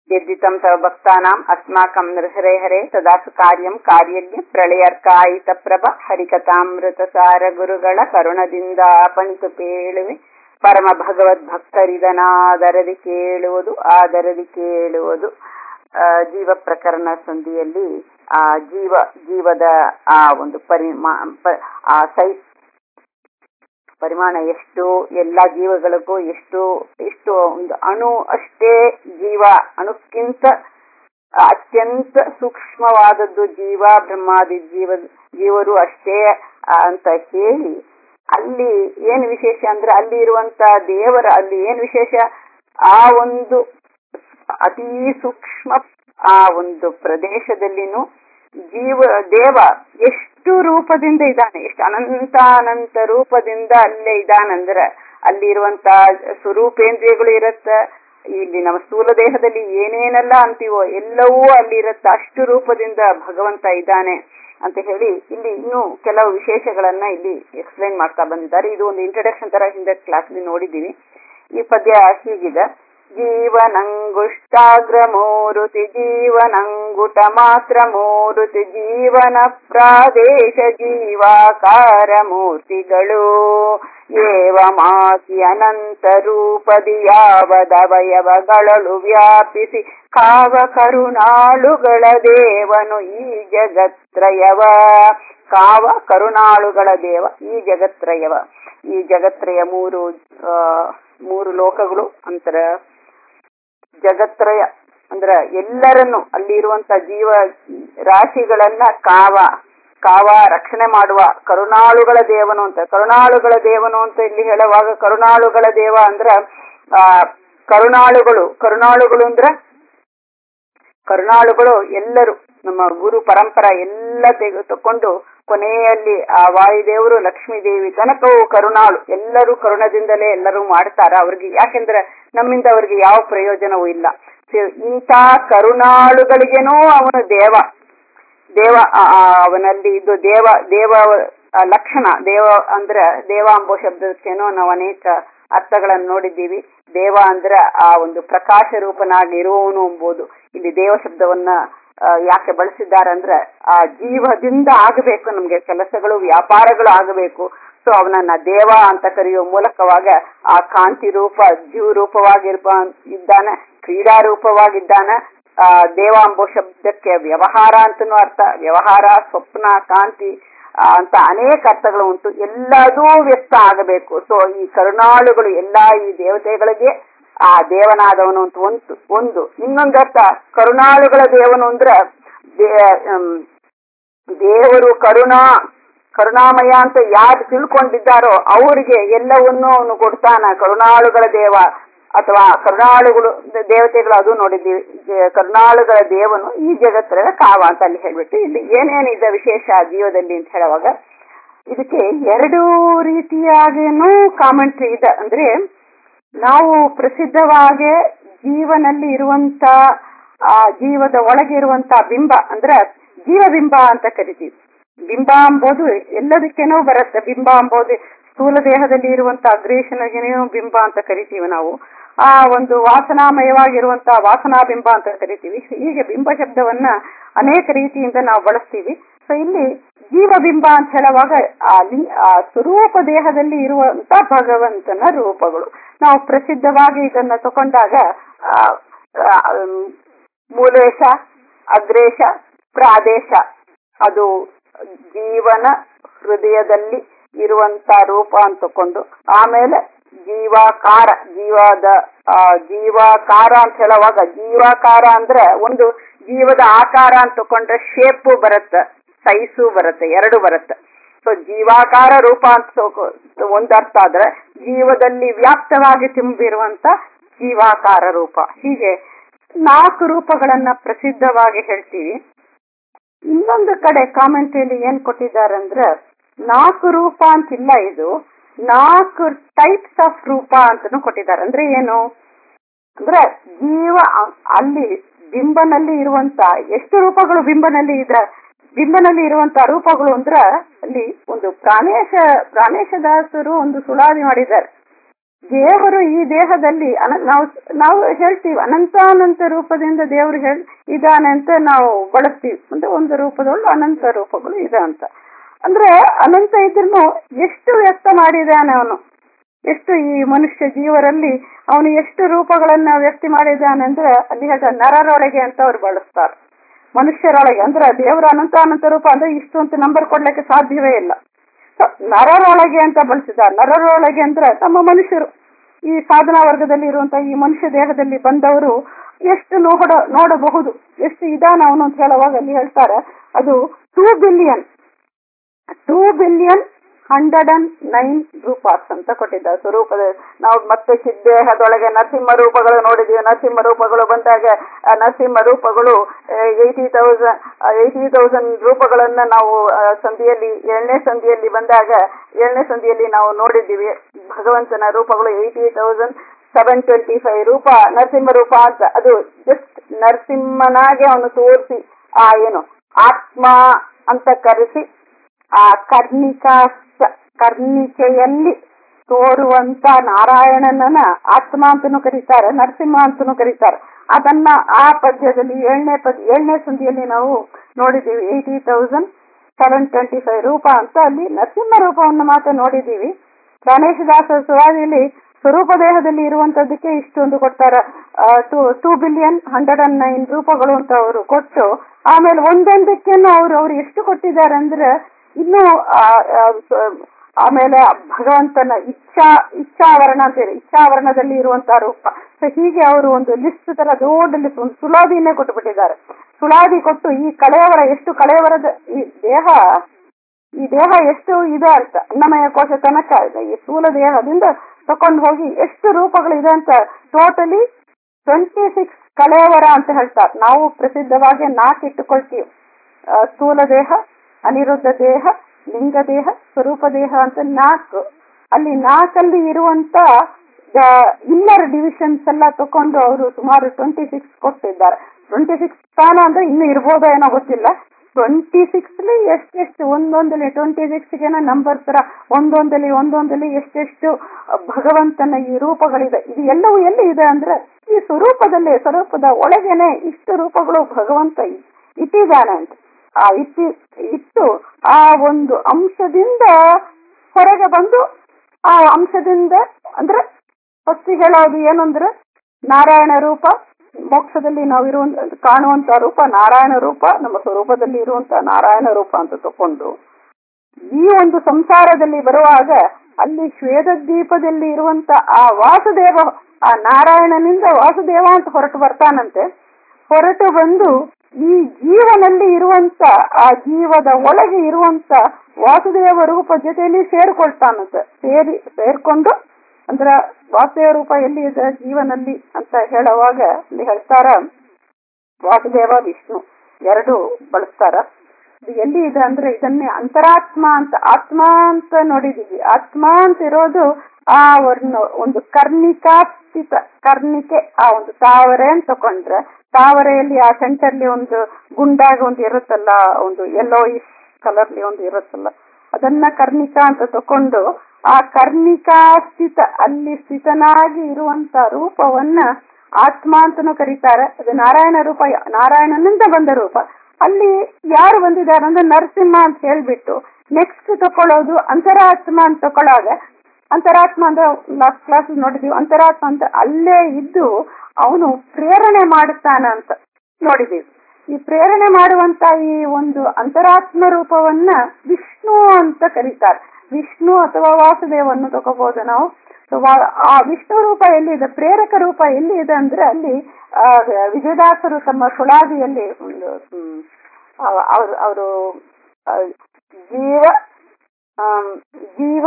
यद्दितं तव भक्तानाम् अस्माकं नृहरे हरे तदासु कार्यं ಕಾರ್ಯಜ್ಞ ಪ್ರಳಯರ್ಕಾಯಿತ ಪ್ರಭ ಹರಿಕಥಾಮೃತಸಾರ ಗುರುಗಳ ಕರುಣದಿಂದ ಪಣಿತು ಪೇಳುವೆ ಪರಮ ಭಗವದ್ ಭಕ್ತರಿದನಾದರದಿ ಕೇಳುವುದು ಆದರದಿ ಕೇಳುವುದು ಆ, ಜೀವ ಪ್ರಕರಣ ಸಂಧಿಯಲ್ಲಿ ಆ ಜೀವ ಜೀವದ ಆ ಒಂದು ಪರಿಮಾ ಪ- ಆ ಸೈಜ್ ಪರಿಮಾಣ ಎಷ್ಟು ಎಲ್ಲಾ ಜೀವಗಳಿಗೂ ಎಷ್ಟು ಎಷ್ಟು ಒಂದು ಅಣು ಅಷ್ಟೇ ಜೀವ ಅಣುಕ್ಕಿಂತ ಅತ್ಯಂತ ಸೂಕ್ಷ್ಮವಾದದ್ದು ಜೀವ ಬ್ರಹ್ಮಾದಿ ಜೀವ ಜೀವರು ಅಷ್ಟೇ ಆ, ಅಂತ ಹೇಳಿ ಅಲ್ಲಿ ಏನು ವಿಶೇಷ ಅಂದ್ರೆ ಅಲ್ಲಿ ಇರುವಂತ ದೇವರ ಅಲ್ಲಿ ಏನು ವಿಶೇಷ ಆ ಒಂದು ಅತಿ ಸೂಕ್ಷ್ಮ ಆ ಒಂದು ಪ್ರದೇಶದಲ್ಲಿನೂ ಜೀವ ದೇವ ಎಷ್ಟು ರೂಪದಿಂದ ಇದ್ದಾನೆ ಎಷ್ಟು ಅನಂತ ಅನಂತ ರೂಪದಿಂದ ಅಲ್ಲೇ ಇದ್ದಾನಂದ್ರ ಅಲ್ಲಿರುವಂತ ಸ್ವರೂಪೇಂದ್ರಿಯಗಳು ಇರತ್ತ ಇಲ್ಲಿ ನಮ್ಮ ಸ್ಥೂಲ ದೇಹದಲ್ಲಿ ಏನೇನೆಲ್ಲ ಅಂತೀವೋ ಎಲ್ಲವೂ ಅಲ್ಲಿ ಇರತ್ತ ಅಷ್ಟು ರೂಪದಿಂದ ಭಗವಂತ ಇದ್ದಾನೆ ಅಂತ ಹೇಳಿ ಇಲ್ಲಿ ಇನ್ನೂ ಕೆಲವು ವಿಶೇಷಗಳನ್ನ ಇಲ್ಲಿ ಎಕ್ಸ್ಪ್ಲೈನ್ ಮಾಡ್ತಾ ಬಂದಿದ್ದಾರೆ ಇದು ಒಂದು ಇಂಟ್ರಡಕ್ಷನ್ ತರ ಹಿಂದೆ ಕ್ಲಾಸ್ ನೋಡಿದೀವಿ ಈ ಪದ್ಯ ಹೀಗಿದೆ ಜೀವನಂಗುಷ್ಟಾಗ್ರ ಮೂರುತಿ ಜೀವನಂಗುಟ ಮಾತ್ರ ಮೂರುತಿ ಜೀವನ ಪ್ರಾದೇಶ ಜೀವಾಕಾರ ಮೂರ್ತಿಗಳು ಏವಮಾಸಿ ಅನಂತ ರೂಪದಿ ಯಾವದವಯವಗಳಳು ವ್ಯಾಪಿಸಿ ಕಾವ ಕರುಣಾಳುಗಳ ದೇವನು ಈ ಜಗತ್ರಯವ ಕಾವ ಕರುಣಾಳುಗಳ ದೇವ ಈ ಜಗತ್ರಯವ ಈ ಜಗತ್ರಯ ಮೂರು ಆ, ಮೂರು ಲೋಕಗಳು ಅಂತರ ಜಗತ್ರಯ ಅಂದ್ರ ಎಲ್ಲರನ್ನು ಅಲ್ಲಿ ಇರುವಂತ ಜೀವ ರಾಶಿಗಳನ್ನ ಕಾವ ಕಾವ ರಕ್ಷಣೆ ಮಾಡುವ ಕರುಣಾಳುಗಳ ದೇವನು ಅಂತ ಕರುಣಾಳುಗಳ ದೇವನು ಅಂತ ಇಲ್ಲಿ ಹೇಳುವಾಗ ಕರುಣಾಳುಗಳ ದೇವ ಅಂದ್ರ ಆ ಕರುಣಾಳುಗಳು ಕರುಣಾಳುಗಳು ಅಂದ್ರ ಕರುಣಾಳುಗಳು ಎಲ್ಲರೂ ನಮ್ಮ ಗುರು ಪರಂಪರ ಎಲ್ಲ ತೆಗೆ ತಕೊಂಡು ಕೊನೆಯಲ್ಲಿ ಆ ವಾಯುದೇವರು ಲಕ್ಷ್ಮೀ ದೇವಿ ತನಕವು ಕರುಣಾಳು ಎಲ್ಲರೂ ಕರುಣದಿಂದಲೇ ಎಲ್ಲರೂ ಮಾಡ್ತಾರ ಅವ್ರಿಗೆ ಯಾಕೆಂದ್ರೆ ನಮ್ಮಿಂದ ಅವ್ರಿಗೆ ಯಾವ ಪ್ರಯೋಜನವೂ ಇಲ್ಲ ಸಿ- ಇಂಥ ಕರುಣಾಳುಗಳಿಗೇನೋ ಅವನು ದೇವ ದೇವ ಆ, ಆ, ಅವನಲ್ಲಿ ಇದು ದೇವ ದೇವ ಆ, ಲಕ್ಷಣ ದೇವ ಅಂದ್ರೆ ದೇವ ಎಂಬೋ ಶಬ್ದಕ್ಕೇನೋ ನಾವು ಅನೇಕ ಅರ್ಥಗಳನ್ನು ನೋಡಿದ್ದೀವಿ ದೇವ ಅಂದ್ರೆ ಆ ಒಂದು ಪ್ರಕಾಶ ರೂಪನಾಗಿರುವವನು ಎಂಬುದು ಇಲ್ಲಿ ದೇವ ಶಬ್ದವನ್ನ ಆ, ಯಾಕೆ ಬಳಸಿದ್ದಾರೆ ಅಂದ್ರೆ ಆ ಜೀವದಿಂದ ಆಗಬೇಕು ನಮ್ಗೆ ಕೆಲಸಗಳು ವ್ಯಾಪಾರಗಳು ಆಗಬೇಕು ಸೊ ಅವನನ್ನ ದೇವ ಅಂತ ಕರೆಯುವ ಮೂಲಕವಾಗ ಆ ಕಾಂತಿ ರೂಪ ಜೀವ ರೂಪವಾಗಿರ್ಬ ಇದ್ದಾನೆ ಕ್ರೀಡಾ ರೂಪವಾಗಿದ್ದಾನೆ ಆ ದೇವ ಎಂಬೋ ಶಬ್ದಕ್ಕೆ ವ್ಯವಹಾರ ಅಂತನೂ ಅರ್ಥ ವ್ಯವಹಾರ ಸ್ವಪ್ನ ಕಾಂತಿ ಆ, ಅಂತ ಅನೇಕ ಅರ್ಥಗಳು ಉಂಟು ಎಲ್ಲದೂ ವ್ಯಕ್ತ ಆಗಬೇಕು ಸೊ ಈ ಕರುಣಾಳುಗಳು ಎಲ್ಲಾ ಈ ದೇವತೆಗಳಿಗೆ ಆ ದೇವನಾದವನು ಅಂತ ಒಂದು ಒಂದು ಇನ್ನೊಂದು ಅರ್ಥ ಕರುಣಾಳುಗಳ ದೇವನು ಅಂದ್ರೆ ದೇ- ಹ್ಮ್, ದೇವರು ಕರುಣಾ ಕರುಣಾಮಯ ಅಂತ ಯಾರು ತಿಳ್ಕೊಂಡಿದ್ದಾರೋ ಅವರಿಗೆ ಎಲ್ಲವನ್ನೂ ಅವನು ಕೊಡ್ತಾನ ಕರುಣಾಳುಗಳ ದೇವ ಅಥವಾ ಕರುಣಾಳುಗಳು ದೇವತೆಗಳು ಅದು ನೋಡಿದ್ದೀವಿ ಜ- ಕರುಣಾಳುಗಳ ದೇವನು ಈ ಜಗತ್ತರ ಕಾವ ಅಂತ ಅಲ್ಲಿ ಹೇಳ್ಬಿಟ್ಟು ಇಲ್ಲಿ ಏನೇನಿದೆ ವಿಶೇಷ ಜೀವದಲ್ಲಿ ಅಂತ ಹೇಳುವಾಗ ಇದಕ್ಕೆ ಎರಡು ರೀತಿಯಾಗೇನೂ ಕಾಮೆಂಟ್ರಿ ಇದೆ ಅಂದ್ರೆ ನಾವು ಪ್ರಸಿದ್ಧವಾಗಿ ಜೀವನಲ್ಲಿ ಇರುವಂತ ಆ ಜೀವದ ಒಳಗೆ ಇರುವಂತ ಬಿಂಬ ಅಂದ್ರೆ ಜೀವಬಿಂಬ ಅಂತ ಕರಿತೀವಿ ಬಿಂಬ ಎಂಬುದು ಎಲ್ಲದಕ್ಕೇನೋ ಬರುತ್ತೆ ಬಿಂಬ ಎಂಬುದು ಸ್ಥೂಲ ದೇಹದಲ್ಲಿ ಇರುವಂತ ಅಗ್ರೇಷನ್ಗೇನೋ ಬಿಂಬ ಅಂತ ಕರಿತೀವಿ ನಾವು ಆ ಒಂದು ವಾಸನಾಮಯವಾಗಿರುವಂತ ವಾಸನಾ ಬಿಂಬ ಅಂತ ಕರಿತೀವಿ ಹೀಗೆ ಬಿಂಬ ಶಬ್ದವನ್ನ ಅನೇಕ ರೀತಿಯಿಂದ ನಾವು ಬಳಸ್ತೀವಿ ಸೊ ಇಲ್ಲಿ ಜೀವಬಿಂಬ ಅಂತ ಹೇಳುವಾಗ ಆ ಲಿ- ಆ ಸ್ವರೂಪ ದೇಹದಲ್ಲಿ ಇರುವಂತ ಭಗವಂತನ ರೂಪಗಳು ನಾವು ಪ್ರಸಿದ್ಧವಾಗಿ ಇದನ್ನ ತಗೊಂಡಾಗ ಆ, ಆ, ಮ್, ಮೂಲೇಶ ಅಗ್ರೇಶ ಪ್ರಾದೇಶ ಅದು ಜೀವನ ಹೃದಯದಲ್ಲಿ ಇರುವಂತ ರೂಪ ಅಂತ ತಕೊಂಡು ಆಮೇಲೆ ಜೀವಾಕಾರ ಜೀವದ ಆ, ಜೀವಾಕಾರ ಅಂತ ಹೇಳುವಾಗ ಜೀವಾಕಾರ ಅಂದ್ರೆ ಒಂದು ಜೀವದ ಆಕಾರ ಅಂತ ತಕೊಂಡ್ರೆ ಶೇಪು ಬರುತ್ತೆ ಸೈಜು ಬರುತ್ತೆ ಎರಡು ಬರುತ್ತೆ ಸೊ ಜೀವಾಕಾರ ರೂಪ ಅಂತ ತಕೊ- ಒಂದು ಅರ್ಥ ಆದ್ರೆ ಜೀವದಲ್ಲಿ ವ್ಯಾಪ್ತವಾಗಿ ತುಂಬಿರುವಂತ ಜೀವಾಕಾರ ರೂಪ ಹೀಗೆ ನಾಲ್ಕು ರೂಪಗಳನ್ನ ಪ್ರಸಿದ್ಧವಾಗಿ ಹೇಳ್ತೀವಿ ಇನ್ನೊಂದು ಕಡೆ ಕಾಮೆಂಟ್ರಿಯಲ್ಲಿ ಏನ್ ಕೊಟ್ಟಿದ್ದಾರೆ ಅಂದ್ರೆ ನಾಲ್ಕು ರೂಪ ಅಂತಿಲ್ಲ ಇದು ನಾಲ್ಕು ಟೈಪ್ಸ್ ಆಫ್ ರೂಪ ಅಂತಾನು ಕೊಟ್ಟಿದ್ದಾರೆ ಅಂದ್ರೆ ಏನು ಅಂದ್ರೆ ಜೀವ ಅ- ಅಲ್ಲಿ ಬಿಂಬನಲ್ಲಿ ಇರುವಂತ ಎಷ್ಟು ರೂಪಗಳು ಬಿಂಬನಲ್ಲಿ ಇದ್ರ ಬಿಂಬನಲ್ಲಿ ಇರುವಂತ ರೂಪಗಳು ಅಂದ್ರ ಅಲ್ಲಿ ಒಂದು ಪ್ರಾಣೇಶ ಪ್ರಾಣೇಶದಾಸರು ಒಂದು ಸುಳಾದಿ ಮಾಡಿದ್ದಾರೆ ದೇವರು ಈ ದೇಹದಲ್ಲಿ ಅನ- ನಾವು ನಾವು ಹೇಳ್ತೀವಿ ಅನಂತಾನಂತ ರೂಪದಿಂದ ದೇವರು ಹೇಳ್ ಇದಾನೆ ಅಂತ ನಾವು ಬಳಸ್ತೀವಿ ಅಂದ್ರೆ ಒಂದು ರೂಪದೊಳಗೆ ಅನಂತ ರೂಪಗಳು ಇದೆ ಅಂತ ಅಂದ್ರೆ ಅನಂತ ಇದ್ರೂ ಎಷ್ಟು ವ್ಯಕ್ತ ಮಾಡಿದಾನೆ ಅವನು ಎಷ್ಟು ಈ ಮನುಷ್ಯ ಜೀವರಲ್ಲಿ ಅವನು ಎಷ್ಟು ರೂಪಗಳನ್ನ ವ್ಯಕ್ತಿ ಮಾಡಿದ್ದಾನೆ ಅಂದ್ರೆ ಅಲ್ಲಿ ಹೇಳ್ತಾರೆ ನರರೊಳಗೆ ಅಂತ ಅವ್ರು ಬಳಸ್ತಾರೆ ಮನುಷ್ಯರೊಳಗೆ ಅಂದ್ರೆ ದೇವರ ಅನಂತ ಅನಂತ ರೂಪ ಅಂದ್ರೆ ಇಷ್ಟು ಅಂತ ನಂಬರ್ ಕೊಡ್ಲಿಕ್ಕೆ ಸಾಧ್ಯವೇ ಇಲ್ಲ So, ನರರೊಳಗೆ ಅಂತ ಬಳಸಿದ್ದಾರೆ ನರರೊಳಗೆ ಅಂದ್ರೆ ನಮ್ಮ ಮನುಷ್ಯರು ಈ ಸಾಧನಾ ವರ್ಗದಲ್ಲಿ ಇರುವಂತಹ ಈ ಮನುಷ್ಯ ದೇಹದಲ್ಲಿ ಬಂದವರು ಎಷ್ಟು ನೋಡ ನೋಡಬಹುದು ಎಷ್ಟು ಇದಾನ ಅವನು ಅಂತ ಹೇಳುವಾಗ ಅಲ್ಲಿ ಹೇಳ್ತಾರೆ ಅದು two billion two billion hundred and nine rupees ಅಂತ ಕೊಟ್ಟಿದ್ದಾರೆ ಸ್ವರೂಪದ ನಾವು ಮತ್ತೆ ಚಿದ್ದೇಹದೊಳಗೆ ನರಸಿಂಹ ರೂಪಗಳು ನೋಡಿದೀವಿ ನರಸಿಂಹ ರೂಪಗಳು ಬಂದಾಗ ಆ ನರಸಿಂಹ ರೂಪಗಳು ಏಯ್ಟಿ ತೌಸಂಡ್ ಏಯ್ಟಿ ತೌಸಂಡ್ ರೂಪಗಳನ್ನ ನಾವು ಆ, ಸಂಧಿಯಲ್ಲಿ ಏಳನೇ ಸಂಧಿಯಲ್ಲಿ ಬಂದಾಗ ಏಳನೇ ಸಂಧಿಯಲ್ಲಿ ನಾವು ನೋಡಿದ್ದೀವಿ ಭಗವಂತನ ರೂಪಗಳು eighty thousand seven twenty five ರೂಪ ನರಸಿಂಹ ರೂಪ ಅಂತ ಅದು ಜಸ್ಟ್ ನರಸಿಂಹನಾಗೆ ಅವನು ತೋರಿಸಿ ಆ ಏನು ಆತ್ಮ ಅಂತ ಕರೆಸಿ ಆ ಕರ್ಣಿಕಾ ಕರ್ಣಿಕೆಯಲ್ಲಿ ತೋರುವಂತ ನಾರಾಯಣನನ್ನ ಆತ್ಮ ಅಂತನೂ ಕರೀತಾರೆ ನರಸಿಂಹ ಅಂತನೂ ಕರೀತಾರೆ ಅದನ್ನ ಆ ಪದ್ಯದಲ್ಲಿ ಏಳನೇ ಪದ್ಯ ಏಳನೇ ಸಂಧಿಯಲ್ಲಿ ನಾವು ನೋಡಿದ್ದೀವಿ eighty thousand seven twenty five ರೂಪ ಅಂತ ಅಲ್ಲಿ ನರಸಿಂಹ ರೂಪವನ್ನು ಮಾತ್ರ ನೋಡಿದ್ದೀವಿ ಗಣೇಶದಾಸ ಸುವಾದಿಯಲ್ಲಿ ಸ್ವರೂಪ ದೇಹದಲ್ಲಿ ಇರುವಂತದ್ದಕ್ಕೆ ಇಷ್ಟೊಂದು ಕೊಡ್ತಾರ two two billion hundred and nine ರೂಪಗಳು ಅಂತ ಅವರು ಕೊಟ್ಟು ಆಮೇಲೆ ಒಂದೊಂದಕ್ಕೇನು ಅವ್ರು ಅವ್ರು ಎಷ್ಟು ಕೊಟ್ಟಿದ್ದಾರೆ ಅಂದ್ರೆ ಇನ್ನು ಆ, ಆ, ಸ- ಆಮೇಲೆ ಭಗವಂತನ ಇಚ್ಛಾ ಇಚ್ಛಾವರಣ ಅಂತ ಇದೆ ಇಚ್ಛಾವರಣದಲ್ಲಿ ಇರುವಂತಹ ರೂಪ ಸೊ ಹೀಗೆ ಅವರು ಒಂದು ಲಿಸ್ಟ್ ತರ ದೊಡ್ಡ ಲಿಸ್ಟ್ ಒಂದು ಸುಳಾದಿನೇ ಕೊಟ್ಟು ಬಿಟ್ಟಿದ್ದಾರೆ ಸುಳಾದಿ ಕೊಟ್ಟು ಈ ಕಳೆಯವರ ಎಷ್ಟು ಕಳೆಯವರದ ಈ ದೇಹ ಈ ದೇಹ ಎಷ್ಟು ಇದೆ ಅಂತ ಅನ್ನಮಯ ಕೋಶ ತನಕ ಇದೆ ಈ ಸ್ಥೂಲ ದೇಹದಿಂದ ತಕೊಂಡು ಹೋಗಿ ಎಷ್ಟು ರೂಪಗಳಿದೆ ಅಂತ ಟೋಟಲಿ ಟ್ವೆಂಟಿ ಸಿಕ್ಸ್ ಕಳೆಯವರ ಅಂತ ಹೇಳ್ತಾರೆ ನಾವು ಪ್ರಸಿದ್ಧವಾಗಿ ನಾಲ್ಕು ಇಟ್ಟುಕೊಳ್ತೀವಿ ಆ, ಸ್ಥೂಲ ದೇಹ ಅನಿರುದ್ಧ ದೇಹ ಲಿಂಗ ದೇಹ ಸ್ವರೂಪ ದೇಹ ಅಂತ ನಾಲ್ಕು ಅಲ್ಲಿ ನಾಲ್ಕಲ್ಲಿ ಇರುವಂತ ಇನ್ನರ್ ಡಿವಿಷನ್ಸ್ ಎಲ್ಲ ತಕೊಂಡು ಅವರು ಸುಮಾರು ಟ್ವೆಂಟಿ ಸಿಕ್ಸ್ ಕೊಟ್ಟಿದ್ದಾರೆ ಟ್ವೆಂಟಿ ಸಿಕ್ಸ್ ಸ್ಥಾನ ಅಂದ್ರೆ ಇನ್ನು ಇರ್ಬೋದೋ ಏನೋ ಗೊತ್ತಿಲ್ಲ ಟ್ವೆಂಟಿ ಸಿಕ್ಸ್ ಎಷ್ಟೆಷ್ಟು ಒಂದೊಂದಲ್ಲಿ ಟ್ವೆಂಟಿ ಸಿಕ್ಸ್ ಗೆನ ನಂಬರ್ ತರ ಒಂದೊಂದಲ್ಲಿ ಒಂದೊಂದಲ್ಲಿ ಎಷ್ಟೆಷ್ಟು ಭಗವಂತನ ಈ ರೂಪಗಳಿದೆ ಇದು ಎಲ್ಲವೂ ಎಲ್ಲಿ ಇದೆ ಅಂದ್ರೆ ಈ ಸ್ವರೂಪದಲ್ಲಿ ಸ್ವರೂಪದ ಒಳಗೇನೆ ಇಷ್ಟು ರೂಪಗಳು ಭಗವಂತ ಇ- ಇಟ್ಟಿದ್ದಾನೆ ಅಂತ ಆ ಇಟ್ಟಿ ಇಟ್ಟು ಆ ಒಂದು ಅಂಶದಿಂದ ಹೊರಗೆ ಬಂದು ಆ ಅಂಶದಿಂದ ಅಂದ್ರೆ ಫಸ್ಟ್ ಹೇಳೋದು ಏನಂದ್ರೆ ನಾರಾಯಣ ರೂಪ ಮೋಕ್ಷದಲ್ಲಿ ನಾವು ಇರುವಂತ ಕಾಣುವಂತ ರೂಪ ನಾರಾಯಣ ರೂಪ ನಮ್ಮ ಸ್ವರೂಪದಲ್ಲಿ ಇರುವಂತ ನಾರಾಯಣ ರೂಪ ಅಂತ ತಕೊಂಡು ಈ ಒಂದು ಸಂಸಾರದಲ್ಲಿ ಬರುವಾಗ ಅಲ್ಲಿ ಶ್ವೇತದ್ವೀಪದಲ್ಲಿ ಇರುವಂತ ಆ ವಾಸುದೇವ ಆ ನಾರಾಯಣನಿಂದ ವಾಸುದೇವ ಅಂತ ಹೊರಟು ಬರ್ತಾನಂತೆ ಹೊರಟು ಬಂದು ಈ ಜೀವನಲ್ಲಿ ಇರುವಂತ ಆ ಜೀವದ ಒಳಗೆ ಇರುವಂತ ವಾಸುದೇವ ರೂಪ ಜೊತೆಯಲ್ಲಿ ಸೇರ್ಕೊಳ್ತಾನಂತೆ ಸೇರಿ ಸೇರ್ಕೊಂಡು ಅಂದ್ರ ವಾಸುದೇವ ರೂಪ ಎಲ್ಲಿ ಇದೆ ಜೀವನಲ್ಲಿ ಅಂತ ಹೇಳುವಾಗ ಇಲ್ಲಿ ಹೇಳ್ತಾರ ವಾಸುದೇವ ವಿಷ್ಣು ಎರಡು ಬಳಸ್ತಾರ ಇದು ಎಲ್ಲಿ ಇದೆ ಅಂದ್ರೆ ಇದನ್ನೇ ಅಂತರಾತ್ಮ ಅಂತ ಆತ್ಮ ಅಂತ ನೋಡಿದೀವಿ ಆತ್ಮ ಅಂತ ಇರೋದು ಆ ಒಂದು ಒಂದು ಕರ್ಣಿಕಾ ಸ್ಥಿತ ಕರ್ಣಿಕೆ ಆ ಒಂದು ತಾವರೆ ಅಂತ ತಕೊಂಡ್ರೆ ತಾವರೆಯಲ್ಲಿ ಆ ಸೆಂಟರ್ಲಿ ಒಂದು ಗುಂಡಾಗ ಒಂದು ಇರುತ್ತಲ್ಲ ಒಂದು ಯೆಲ್ಲೋ ಇಶ್ ಕಲರ್ಲಿ ಒಂದು ಇರುತ್ತಲ್ಲ ಅದನ್ನ ಕರ್ಣಿಕಾ ಅಂತ ತಕೊಂಡು ಆ ಕರ್ಣಿಕಾ ಸ್ಥಿತ ಅಲ್ಲಿ ಸ್ಥಿತನಾಗಿ ಇರುವಂತ ರೂಪವನ್ನ ಆತ್ಮ ಅಂತನೂ ಕರೀತಾರೆ ಅದು ನಾರಾಯಣ ರೂಪ ನಾರಾಯಣನಿಂದ ಬಂದ ರೂಪ ಅಲ್ಲಿ ಯಾರು ಬಂದಿದ್ದಾರೆ ಅಂದ್ರೆ ನರಸಿಂಹ ಅಂತ ಹೇಳ್ಬಿಟ್ಟು ನೆಕ್ಸ್ಟ್ ತಕೊಳ್ಳೋದು ಅಂತರಾತ್ಮ ಅಂತ ತಕೊಳ್ಳಾಗ ಅಂತರಾತ್ಮ ಅಂದ್ರೆ ಲಾಸ್ಟ್ ಕ್ಲಾಸ್ ನೋಡಿದೀವಿ ಅಂತರಾತ್ಮ ಅಂತ ಅಲ್ಲೇ ಇದ್ದು ಅವನು ಪ್ರೇರಣೆ ಮಾಡುತ್ತಾನ ಅಂತ ನೋಡಿದೀವಿ ಈ ಪ್ರೇರಣೆ ಮಾಡುವಂತ ಈ ಒಂದು ಅಂತರಾತ್ಮ ರೂಪವನ್ನ ವಿಷ್ಣು ಅಂತ ಕರೀತಾರೆ ವಿಷ್ಣು ಅಥವಾ ವಾಸುದೇವನ್ನು ತಗೋಬಹುದು ನಾವು So, ವಾ- ಆ ವಿಷ್ಣು ರೂಪ ಎಲ್ಲಿ ಇದೆ ಪ್ರೇರಕ ರೂಪ ಎಲ್ಲಿ ಇದೆ ಅಂದ್ರೆ ಅಲ್ಲಿ ಆ, ವಿಜಯದಾಸರು ತಮ್ಮ ಸುಳಾದಿಯಲ್ಲಿ ಒಂದು ಹ್ಮ್, ಅವ- ಅವರು ಅವರು ಆ, ಜೀವ ಆಮ್, ಜೀವ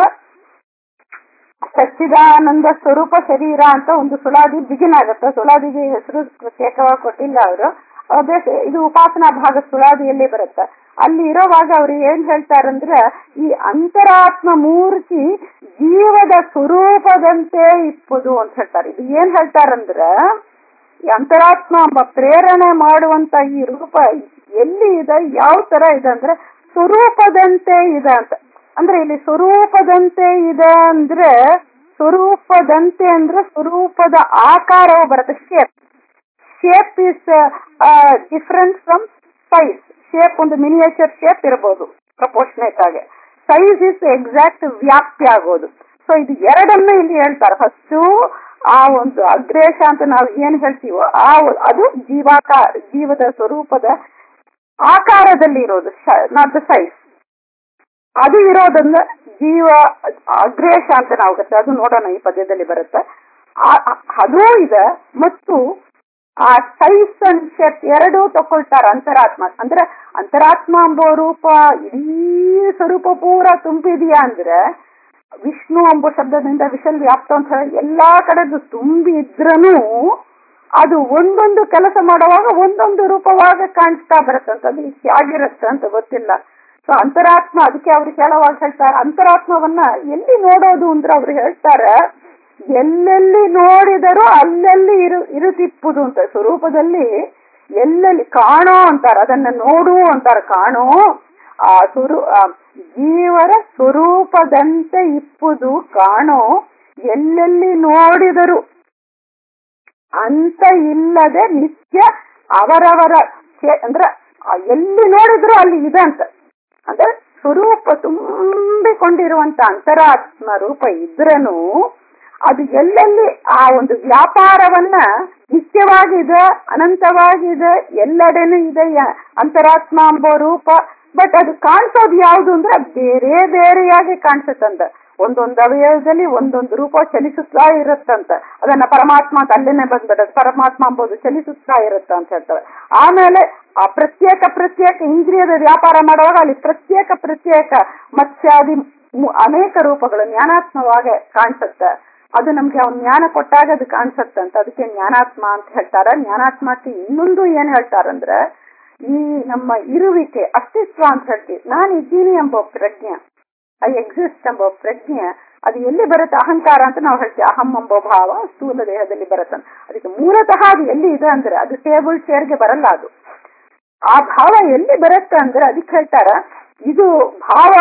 ಸಚ್ಚಿದಾನಂದ ಸ್ವರೂಪ ಶರೀರ ಅಂತ ಒಂದು ಸುಳಾದಿ ಬಿಗಿನ್ ಆಗುತ್ತೆ ಸುಳಾದಿಗೆ ಹೆಸರು ಪ್ರತ್ಯೇಕವಾಗಿ ಕೊಟ್ಟಿಲ್ಲ ಅವರು ಅದೇ ಸ- ಇದು ಉಪಾಸನಾ ಭಾಗ ಸುಳಾದಿಯಲ್ಲಿ ಬರುತ್ತೆ ಅಲ್ಲಿ ಇರೋವಾಗ ಅವ್ರು ಏನ್ ಹೇಳ್ತಾರಂದ್ರೆ ಈ ಅಂತರಾತ್ಮ ಮೂರ್ತಿ ಜೀವದ ಸ್ವರೂಪದಂತೆ ಇಪ್ಪುದು ಅಂತ ಹೇಳ್ತಾರೆ ಇದು ಏನ್ ಹೇಳ್ತಾರಂದ್ರೆ ಈ ಅಂತರಾತ್ಮ ಎಂಬ ಪ್ರೇರಣೆ ಮಾಡುವಂತ ಈ ರೂಪ ಎಲ್ಲಿ ಇದೆ ಯಾವ ತರ ಇದೆ ಅಂದ್ರೆ ಸ್ವರೂಪದಂತೆ ಇದೆ ಅಂತ ಅಂದ್ರೆ ಇಲ್ಲಿ ಸ್ವರೂಪದಂತೆ ಇದೆ ಅಂದ್ರೆ ಸ್ವರೂಪದಂತೆ ಅಂದ್ರೆ ಸ್ವರೂಪದ ಆಕಾರವು ಬರುತ್ತೆ shape shape is different from size shape ಒಂದು ಮಿನಿಯೇಚರ್ ಶೇಪ್ ಇರಬಹುದು ಪ್ರಪೋರ್ಷನೇಟ್ ಆಗಿ ಸೈಜ್ ಇಸ್ ಎಕ್ಸಾಕ್ಟ್ ವ್ಯಾಪ್ತಿ ಆಗೋದು ಸೊ ಇದು ಎರಡನ್ನು ಇಲ್ಲಿ ಹೇಳ್ತಾರೆ ಫಸ್ಟ್ ಆ ಒಂದು ಅಗ್ರೇಶ ಅಂತ ನಾವು ಏನ್ ಹೇಳ್ತೀವೋ ಆ ಅದು ಜೀವಾಕಾರ ಜೀವದ ಸ್ವರೂಪದ ಆಕಾರದಲ್ಲಿ ಇರೋದು ನಾಟ್ ದ ಸೈಜ್ ಅದು ಇರೋದನ್ನ ಜೀವ ಅಗ್ರೇಶ ಅಂತ ನಾವು ಗೊತ್ತೆ ಅದು ನೋಡೋಣ ಈ ಪದ್ಯದಲ್ಲಿ ಬರುತ್ತೆ ಅದೂ ಇದೆ ಮತ್ತು ಆ ಸೈಜ್ ಅಂಡ್ ಶೇಪ್ ಎರಡೂ ತಕೊಳ್ತಾರ ಅಂತರಾತ್ಮ ಅಂದ್ರೆ ಅಂತರಾತ್ಮ ಎಂಬ ರೂಪ ಇಡೀ ಸ್ವರೂಪ ಪೂರ ತುಂಬಿದೆಯಾ ಅಂದ್ರೆ ವಿಷ್ಣು ಎಂಬ ಶಬ್ದದಿಂದ ವಿಷಲ್ ವ್ಯಾಪ್ತ ಅಂತ ಹೇಳಿ ಎಲ್ಲಾ ಕಡೆದು ತುಂಬಿ ಇದ್ರನು ಅದು ಒಂದೊಂದು ಕೆಲಸ ಮಾಡುವಾಗ ಒಂದೊಂದು ರೂಪವಾಗ ಕಾಣಿಸ್ತಾ ಬರುತ್ತಂತ ಅದು ಹೇಗಿರುತ್ತೆ ಅಂತ ಗೊತ್ತಿಲ್ಲ ಸೊ ಅಂತರಾತ್ಮ ಅದಕ್ಕೆ ಅವ್ರು ಕೇಳುವಾಗ ಹೇಳ್ತಾರೆ ಅಂತರಾತ್ಮವನ್ನ ಎಲ್ಲಿ ನೋಡೋದು ಅಂದ್ರೆ ಅವ್ರು ಹೇಳ್ತಾರೆ ಎಲ್ಲೆಲ್ಲಿ ನೋಡಿದರೂ ಅಲ್ಲೆಲ್ಲಿ ಇರು ಇರುತಿಪ್ಪುದು ಅಂತ ಸ್ವರೂಪದಲ್ಲಿ ಎಲ್ಲೆಲ್ಲಿ ಕಾಣೋ ಅಂತಾರ ಅದನ್ನ ನೋಡು ಅಂತಾರ ಕಾಣೋ ಆ ಸ್ವರೂ ಜೀವರ ಸ್ವರೂಪದಂತೆ ಇಪ್ಪುದು ಕಾಣೋ ಎಲ್ಲೆಲ್ಲಿ ನೋಡಿದರು ಅಂತ ಇಲ್ಲದೆ ನಿತ್ಯ ಅವರವರ ಅಂದ್ರೆ ಎಲ್ಲಿ ನೋಡಿದ್ರು ಅಲ್ಲಿ ಇದೆ ಅಂತ ಅಂದ್ರೆ ಸ್ವರೂಪ ತುಂಬಿಕೊಂಡಿರುವಂತ ಅಂತರಾತ್ಮ ರೂಪ ಇದ್ರನು ಅದು ಎಲ್ಲೆಲ್ಲಿ ಆ ಒಂದು ವ್ಯಾಪಾರವನ್ನ ನಿತ್ಯವಾಗಿದೆ ಅನಂತವಾಗಿದೆ ಎಲ್ಲೆಡೆನೂ ಇದೆ ಅಂತರಾತ್ಮ ಎಂಬ ರೂಪ ಬಟ್ ಅದು ಕಾಣಿಸೋದು ಯಾವುದು ಅಂದ್ರೆ ಬೇರೆ ಬೇರೆಯಾಗಿ ಕಾಣಿಸುತ್ತಂತ ಒಂದೊಂದು ಅವಯವದಲ್ಲಿ ಒಂದೊಂದು ರೂಪ ಚಲಿಸುತ್ತಾ ಇರುತ್ತಂತ ಅದನ್ನ ಪರಮಾತ್ಮ ಅಂತ ಅಲ್ಲೇನೆ ಬಂದ್ಬಿಡೋದು ಪರಮಾತ್ಮ ಎಂಬುದು ಚಲಿಸುತ್ತಾ ಇರುತ್ತ ಅಂತ ಹೇಳ್ತಾರೆ ಆಮೇಲೆ ಆ ಪ್ರತ್ಯೇಕ ಪ್ರತ್ಯೇಕ ಇಂದ್ರಿಯದ ವ್ಯಾಪಾರ ಮಾಡುವಾಗ ಅಲ್ಲಿ ಪ್ರತ್ಯೇಕ ಪ್ರತ್ಯೇಕ ಮತ್ಸ್ಯಾದಿ ಅನೇಕ ರೂಪಗಳು ಜ್ಞಾನಾತ್ಮವಾಗಿ ಕಾಣಿಸುತ್ತೆ ಅದು ನಮ್ಗೆ ಅವ್ನ ಜ್ಞಾನ ಕೊಟ್ಟಾಗ ಅದು ಕಾಣಿಸುತ್ತಂತ ಅದಕ್ಕೆ ಜ್ಞಾನಾತ್ಮ ಅಂತ ಹೇಳ್ತಾರೆ ಜ್ಞಾನಾತ್ಮಕ್ಕೆ ಇನ್ನೊಂದು ಏನ್ ಹೇಳ್ತಾರಂದ್ರೆ ಈ ನಮ್ಮ ಇರುವಿಕೆ ಅಸ್ತಿತ್ವ ಅಂತ ಹೇಳ್ತೀವಿ ನಾನು ಇದ್ದೀನಿ ಎಂಬ ಪ್ರಜ್ಞೆ ಐ ಎಕ್ಸಿಸ್ಟ್ ಎಂಬ ಪ್ರಜ್ಞೆ ಅದು ಎಲ್ಲಿ ಬರುತ್ತೆ ಅಹಂಕಾರ ಅಂತ ನಾವು ಹೇಳ್ತೀವಿ ಅಹಂ ಎಂಬ ಭಾವ ಸ್ಥೂಲ ದೇಹದಲ್ಲಿ ಬರುತ್ತೆ ಅದಕ್ಕೆ ಮೂಲತಃ ಅದು ಎಲ್ಲಿ ಇದೆ ಅಂದ್ರೆ ಅದು ಟೇಬಲ್ ಚೇರ್ಗೆ ಬರಲ್ಲ ಅದು ಆ ಭಾವ ಎಲ್ಲಿ ಬರುತ್ತೆ ಅಂದ್ರೆ ಅದಕ್ಕೆ ಹೇಳ್ತಾರ ಇದು ಭಾವ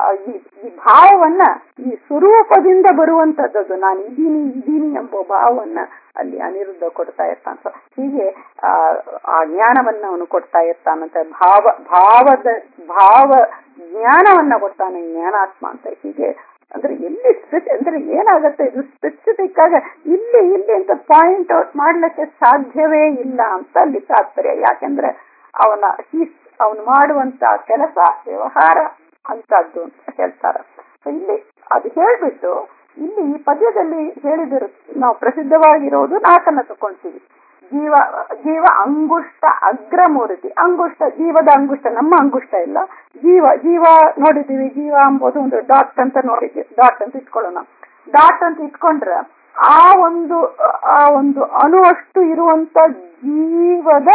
ಈ ಭಾವವನ್ನ ಈ ಸ್ವರೂಪದಿಂದ ಬರುವಂತದ್ದು ನಾನು ಇದೀನಿ ಇದೀನಿ ಎಂಬ ಭಾವವನ್ನ ಅಲ್ಲಿ ಅನಿರುದ್ಧ ಕೊಡ್ತಾ ಇರ್ತಾನ ಸೊ ಹೀಗೆ ಆ ಆ ಜ್ಞಾನವನ್ನ ಅವನು ಕೊಡ್ತಾ ಇರ್ತಾನಂತ ಭಾವ ಭಾವದ ಭಾವ ಜ್ಞಾನವನ್ನ ಕೊಡ್ತಾನೆ ಜ್ಞಾನಾತ್ಮ ಅಂತ ಹೀಗೆ ಅಂದ್ರೆ ಎಲ್ಲಿ ಸ್ಪೆಸಿ ಅಂದ್ರೆ ಏನಾಗತ್ತೆ ಇದು ಸ್ಪೆಸಿಫಿಕ್ ಆಗ ಇಲ್ಲಿ ಇಲ್ಲಿ ಅಂತ ಪಾಯಿಂಟ್ ಔಟ್ ಮಾಡ್ಲಿಕ್ಕೆ ಸಾಧ್ಯವೇ ಇಲ್ಲ ಅಂತ ಅಲ್ಲಿ ತಾತ್ಪರ್ಯ ಯಾಕೆಂದ್ರೆ ಅವನ ಅವನು ಮಾಡುವಂತ ಕೆಲಸ ವ್ಯವಹಾರ ಅಂತದ್ದು ಅಂತ ಹೇಳ್ತಾರೆ ಇಲ್ಲಿ ಅದು ಹೇಳ್ಬಿಟ್ಟು ಇಲ್ಲಿ ಈ ಪದ್ಯದಲ್ಲಿ ಹೇಳಿದಿರು ನಾವು ಪ್ರಸಿದ್ಧವಾಗಿರೋದು ನಾಲ್ಕನ್ನ ತಗೊಳ್ತೀವಿ ಜೀವ ಜೀವ ಅಂಗುಷ್ಟ ಅಗ್ರಮೂರ್ತಿ ಅಂಗುಷ್ಟ ಜೀವದ ಅಂಗುಷ್ಟ ನಮ್ಮ ಅಂಗುಷ್ಟ ಇಲ್ಲ ಜೀವ ಜೀವ ನೋಡಿದೀವಿ ಜೀವ ಎಂಬುದು ಒಂದು ಡಾಟ್ ಅಂತ ನೋಡಿದ್ದೀವಿ ಡಾಟ್ ಅಂತ ಇಟ್ಕೊಳ್ಳೋಣ ಡಾಟ್ ಅಂತ ಇಟ್ಕೊಂಡ್ರೆ ಆ ಒಂದು ಆ ಒಂದು ಅಣು ಅಷ್ಟು ಇರುವಂತ ಜೀವದ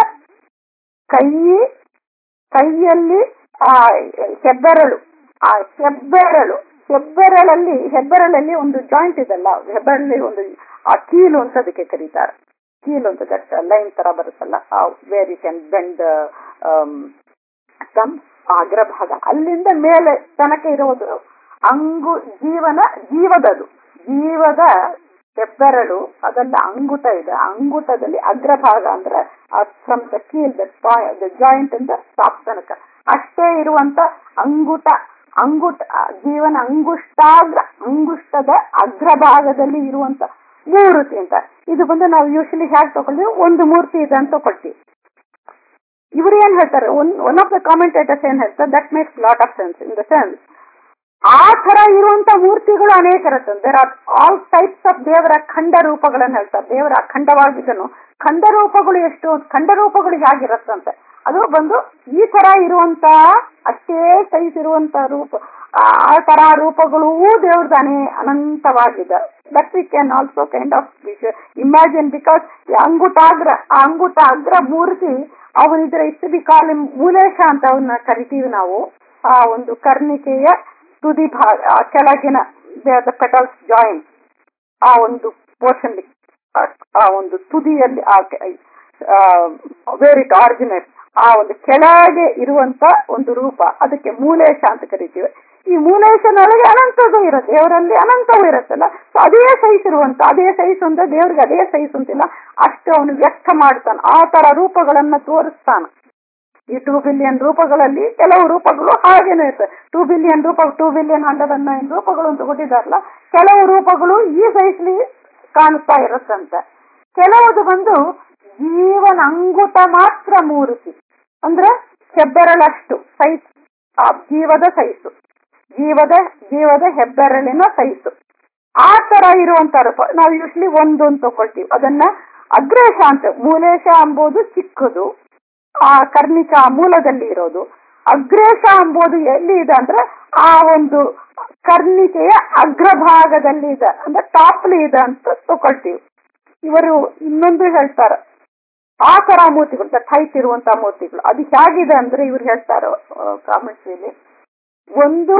ಕೈ ಕೈಯಲ್ಲಿ ಆ ಹೆಬ್ಬೆರಳು ಆ ಹೆಬ್ಬೆರಳು ಹೆಬ್ಬೆರಳಲ್ಲಿ ಹೆಬ್ಬೆರಳಲ್ಲಿ ಒಂದು ಜಾಯಿಂಟ್ ಇದಲ್ಲ ಹೆಬ್ಬೆರಳಲ್ಲಿ ಒಂದು ಆ ಕೀಲು ಅಂತ ಅದಕ್ಕೆ ಕರೀತಾರೆ ಕೀಲು ಅಂತ ದಟ್ ಲೈನ್ ತರ ಬರುತ್ತಲ್ಲ where you can bend some ಅಗ್ರಭಾಗ ಅಲ್ಲಿಂದ ಮೇಲೆ ತನಕ ಇರೋದು ಅಂಗು ಜೀವನ ಜೀವದದು ಜೀವದ ಹೆಬ್ಬೆರಳು ಅದೆಲ್ಲ ಅಂಗುಟ ಇದೆ ಅಂಗುಟದಲ್ಲಿ ಅಗ್ರಭಾಗ ಅಂದ್ರೆ ಫ್ರಮ್ ದ ಕೀಲ್ ದ ಜಾಯಿಂಟ್ ಇಂದ ಟಾಪ್ ತನಕ ಅಷ್ಟೇ ಇರುವಂತ ಅಂಗುಟ ಅಂಗುಟ ಜೀವನ ಅಂಗುಷ್ಟಾಗ್ರ ಅಂಗುಷ್ಟದ ಅಗ್ರಭಾಗದಲ್ಲಿ ಇರುವಂತ ಮೂರ್ತಿ ಅಂತ ಇದು ಬಂದು ನಾವು ಯೂಶಲಿ ಹೇಗೆ ತಗೊಳ್ತೀವಿ ಒಂದು ಮೂರ್ತಿ ಇದೆ ಅಂತ ತಗೊಳ್ತೀವಿ ಇವ್ರು ಏನ್ ಹೇಳ್ತಾರೆ one one of the commentators ಏನ್ ಹೇಳ್ತಾರೆ that makes lot of sense in the sense ಆ ತರ ಇರುವಂತ ಮೂರ್ತಿಗಳು ಅನೇಕ ಇರುತ್ತೆ there are all types of ದೇವರ ಖಂಡ ರೂಪಗಳನ್ನ ಹೇಳ್ತಾರೆ ದೇವರ ಅಖಂಡವಾಗಿದ್ದನು ಖಂಡ ರೂಪಗಳು ಎಷ್ಟು ಖಂಡ ರೂಪಗಳು ಹೇಗಿರುತ್ತಂತೆ ಅದು ಬಂದು ಈ ತರ ಇರುವಂತ ಅಷ್ಟೇ ಸೈಜ್ ಇರುವಂತ ರೂಪ ಆ ತರ ರೂಪಗಳೂ ದೇವ್ರದಾನೆ ಅನಂತವಾಗಿದೆ that we can also kind of imagine because ಅಂಗುಟಾಗ್ರ ಆ ಅಂಗುಟಾಗ್ರ ಮೂರ್ತಿ ಅವನಿದ್ರೆ ಇಷ್ಟು ಬಿ ಕಾಲಿ ಮೂಲೇಶ ಅಂತ ಅವನ್ನ ಕರಿತೀವಿ ನಾವು ಆ ಒಂದು ಕರ್ಣಿಕೆಯ ತುದಿ ಭಾಗ ಆ ಕೆಳಗಿನ ದ ಪೆಟಲ್ಸ್ ಜಾಯಿಂಟ್ ಆ ಒಂದು ಪೋರ್ಷನ್ ಆ ಒಂದು ತುದಿಯಲ್ಲಿ ಆ ವೇರ್ ಇಟ್ ಆರಿಜಿನೇಟ್ ಆ ಒಂದು ಕೆಳಗೆ ಇರುವಂತ ಒಂದು ರೂಪ ಅದಕ್ಕೆ ಮೂಲೇಶ ಅಂತ ಕರಿತೀವಿ ಈ ಮೂಲೇಶನೊಳಗೆ ಅನಂತದು ಇರುತ್ತೆ ದೇವರಲ್ಲಿ ಅನಂತವೂ ಇರುತ್ತಲ್ಲ ಸೊ ಅದೇ ಸೈಜ್ ಇರುವಂತ ಅದೇ ಸೈಜ್ ಅಂತ ದೇವ್ರಿಗೆ ಅದೇ ಸೈಜ್ ಅಂತಿಲ್ಲ ಅಷ್ಟು ಅವನು ವ್ಯಕ್ತ ಮಾಡ್ತಾನೆ ಆ ತರ ರೂಪಗಳನ್ನ ತೋರಿಸ್ತಾನೆ ಈ ಟೂ ಬಿಲಿಯನ್ ರೂಪಗಳಲ್ಲಿ ಕೆಲವು ರೂಪಗಳು ಹಾಗೇನೆ ಇರ್ತವೆ ಟೂ ಬಿಲಿಯನ್ ರೂಪ two billion hundred and nine ರೂಪಗಳು ಅಂತ ಕೊಟ್ಟಿದಾರಲ್ಲ ಕೆಲವು ರೂಪಗಳು ಈ ಸೈಜ್ಲಿ ಕಾಣಿಸ್ತಾ ಇರುತ್ತಂತೆ ಕೆಲವುದು ಬಂದು ಜೀವನ ಅಂಗುಟ ಮಾತ್ರ ಮೂರ್ತಿ ಅಂದ್ರೆ ಹೆಬ್ಬೆರಳಷ್ಟು ಸೈಜ್ ಆ ಜೀವದ ಸೈಜು ಜೀವದ ಜೀವದ ಹೆಬ್ಬೆರಳಿನ ಸೈಜು ಆ ತರ ಇರುವಂತ ರೂಪ ನಾವು ಯೂಶ್ಲಿ ಒಂದು ಅಂತ ತಗೊಳ್ತೀವಿ ಅದನ್ನ ಅಗ್ರೇಶ ಅಂತ ಮೂಲೇಶ ಎಂಬುದು ಚಿಕ್ಕದು ಆ ಕರ್ಣಿಕ ಮೂಲದಲ್ಲಿ ಇರೋದು ಅಗ್ರೇಶ ಎಂಬುದು ಎಲ್ಲಿ ಇದೆ ಅಂದ್ರೆ ಆ ಒಂದು ಕರ್ಣಿಕೆಯ ಅಗ್ರಭಾಗದಲ್ಲಿ ಇದೆ ಅಂದ್ರೆ ಟಾಪ್ಲಿ ಇದೆ ಅಂತ ತಗೊಳ್ತೀವಿ ಇವರು ಇನ್ನೊಂದು ಹೇಳ್ತಾರೆ ಆ ತರ ಮೂರ್ತಿಗಳು ಹೈಟ್ ಇರುವಂತ ಮೂರ್ತಿಗಳು ಅದು ಹೇಗಿದೆ ಅಂದ್ರೆ ಇವ್ರು ಹೇಳ್ತಾರೆ ಕಾಮೆಂಟ್ರಿಲಿ ಒಂದು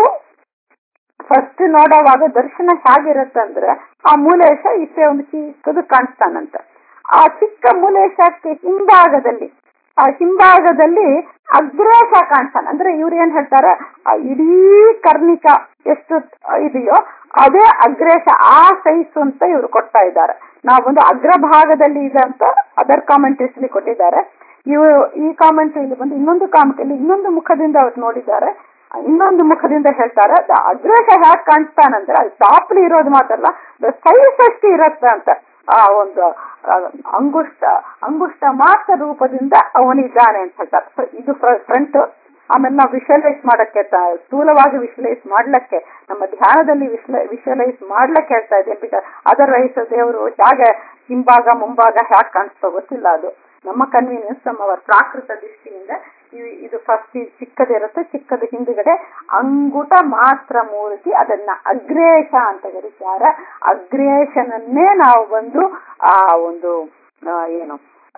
ಫಸ್ಟ್ ನೋಡುವಾಗ ದರ್ಶನ ಹೇಗಿರುತ್ತೆ ಅಂದ್ರೆ ಆ ಮೂಲೇಶ ಇಷ್ಟೇ ಒಂದು ಚಿಕ್ಕದು ಕಾಣಿಸ್ತಾನಂತ ಆ ಚಿಕ್ಕ ಮೂಲೇಶಕ್ಕೆ ಹಿಂಭಾಗದಲ್ಲಿ ಆ ಹಿಂಭಾಗದಲ್ಲಿ ಅಗ್ರೇಶ ಕಾಣ್ತಾನೆ ಅಂದ್ರೆ ಇವ್ರು ಏನ್ ಹೇಳ್ತಾರೆ ಆ ಇಡೀ ಕರ್ಣಿಕ ಎಷ್ಟು ಇದೆಯೋ ಅದೇ ಅಗ್ರೇಶ ಆ ಸೈಜ್ ಅಂತ ಇವ್ರು ಕೊಡ್ತಾ ಇದ್ದಾರೆ ನಾವೊಂದು ಅಗ್ರಭಾಗದಲ್ಲಿ ಇದೆ ಅಂತ ಅದರ್ ಕಾಮೆಂಟ್ರೀಸ್ ಕೊಟ್ಟಿದ್ದಾರೆ ಇವರು ಈ ಕಾಮೆಂಟ್ ಇಲ್ಲಿ ಬಂದು ಇನ್ನೊಂದು ಕಾಮೆಂಟ್ ಇಲ್ಲಿ ಇನ್ನೊಂದು ಮುಖದಿಂದ ಅವ್ರು ನೋಡಿದ್ದಾರೆ ಇನ್ನೊಂದು ಮುಖದಿಂದ ಹೇಳ್ತಾರೆ ಅಗ್ರೇಶ ಹ್ಯಾಕ್ ಕಾಣಿಸ್ತಾನಂದ್ರೆ ಅದು ಟಾಪ್ಲಿ ಇರೋದು ಮಾತ್ರ ಸೈಜ್ ಅಷ್ಟು ಇರತ್ತೆ ಅಂತ ಆ ಒಂದು ಅಂಗುಷ್ಟ ಅಂಗುಷ್ಟ ಮಾತ್ರ ರೂಪದಿಂದ ಅವನಿದ್ದಾನೆ ಅಂತ ಹೇಳ್ತಾರೆ ಸೊ ಇದು ಫ್ರಂಟ್ ಆಮೇಲೆ ನಾವು ವಿಷುವಲೈಸ್ ಮಾಡಕ್ಕೆ ಸ್ಥೂಲವಾಗಿ ವಿಷುವಲೈಸ್ ಮಾಡ್ಲಿಕ್ಕೆ ನಮ್ಮ ಧ್ಯಾನದಲ್ಲಿ ವಿಷುವಲೈಸ್ ಮಾಡ್ಲಿಕ್ಕೆ ಹೇಳ್ತಾ ಇದ್ದೇನೆ ಬಿಕಾಸ್ ಅದರ್ವೈಸ್ ದೇವರು ಹೇಗೆ ಹಿಂಭಾಗ ಮುಂಭಾಗ ಹ್ಯಾಕ್ ಕಾಣಿಸ್ತೋ ಗೊತ್ತಿಲ್ಲ ಅದು ನಮ್ಮ ಕನ್ವೀನಿಯನ್ಸ್ ನಮ್ಮ ಪ್ರಾಕೃತ ದೃಷ್ಟಿಯಿಂದ ಇದು ಫಸ್ಟ್ ಚಿಕ್ಕದಿರುತ್ತೆ ಚಿಕ್ಕದ ಹಿಂದುಗಡೆ ಅಂಗುಟ ಮಾತ್ರ ಮೂರ್ತಿ ಅದನ್ನ ಅಗ್ರೇಶ ಅಂತ ಕರೀತಾರೆ ಅಗ್ರೇಶನನ್ನೇ ನಾವು ಬಂದು ಆ ಒಂದು ಏನು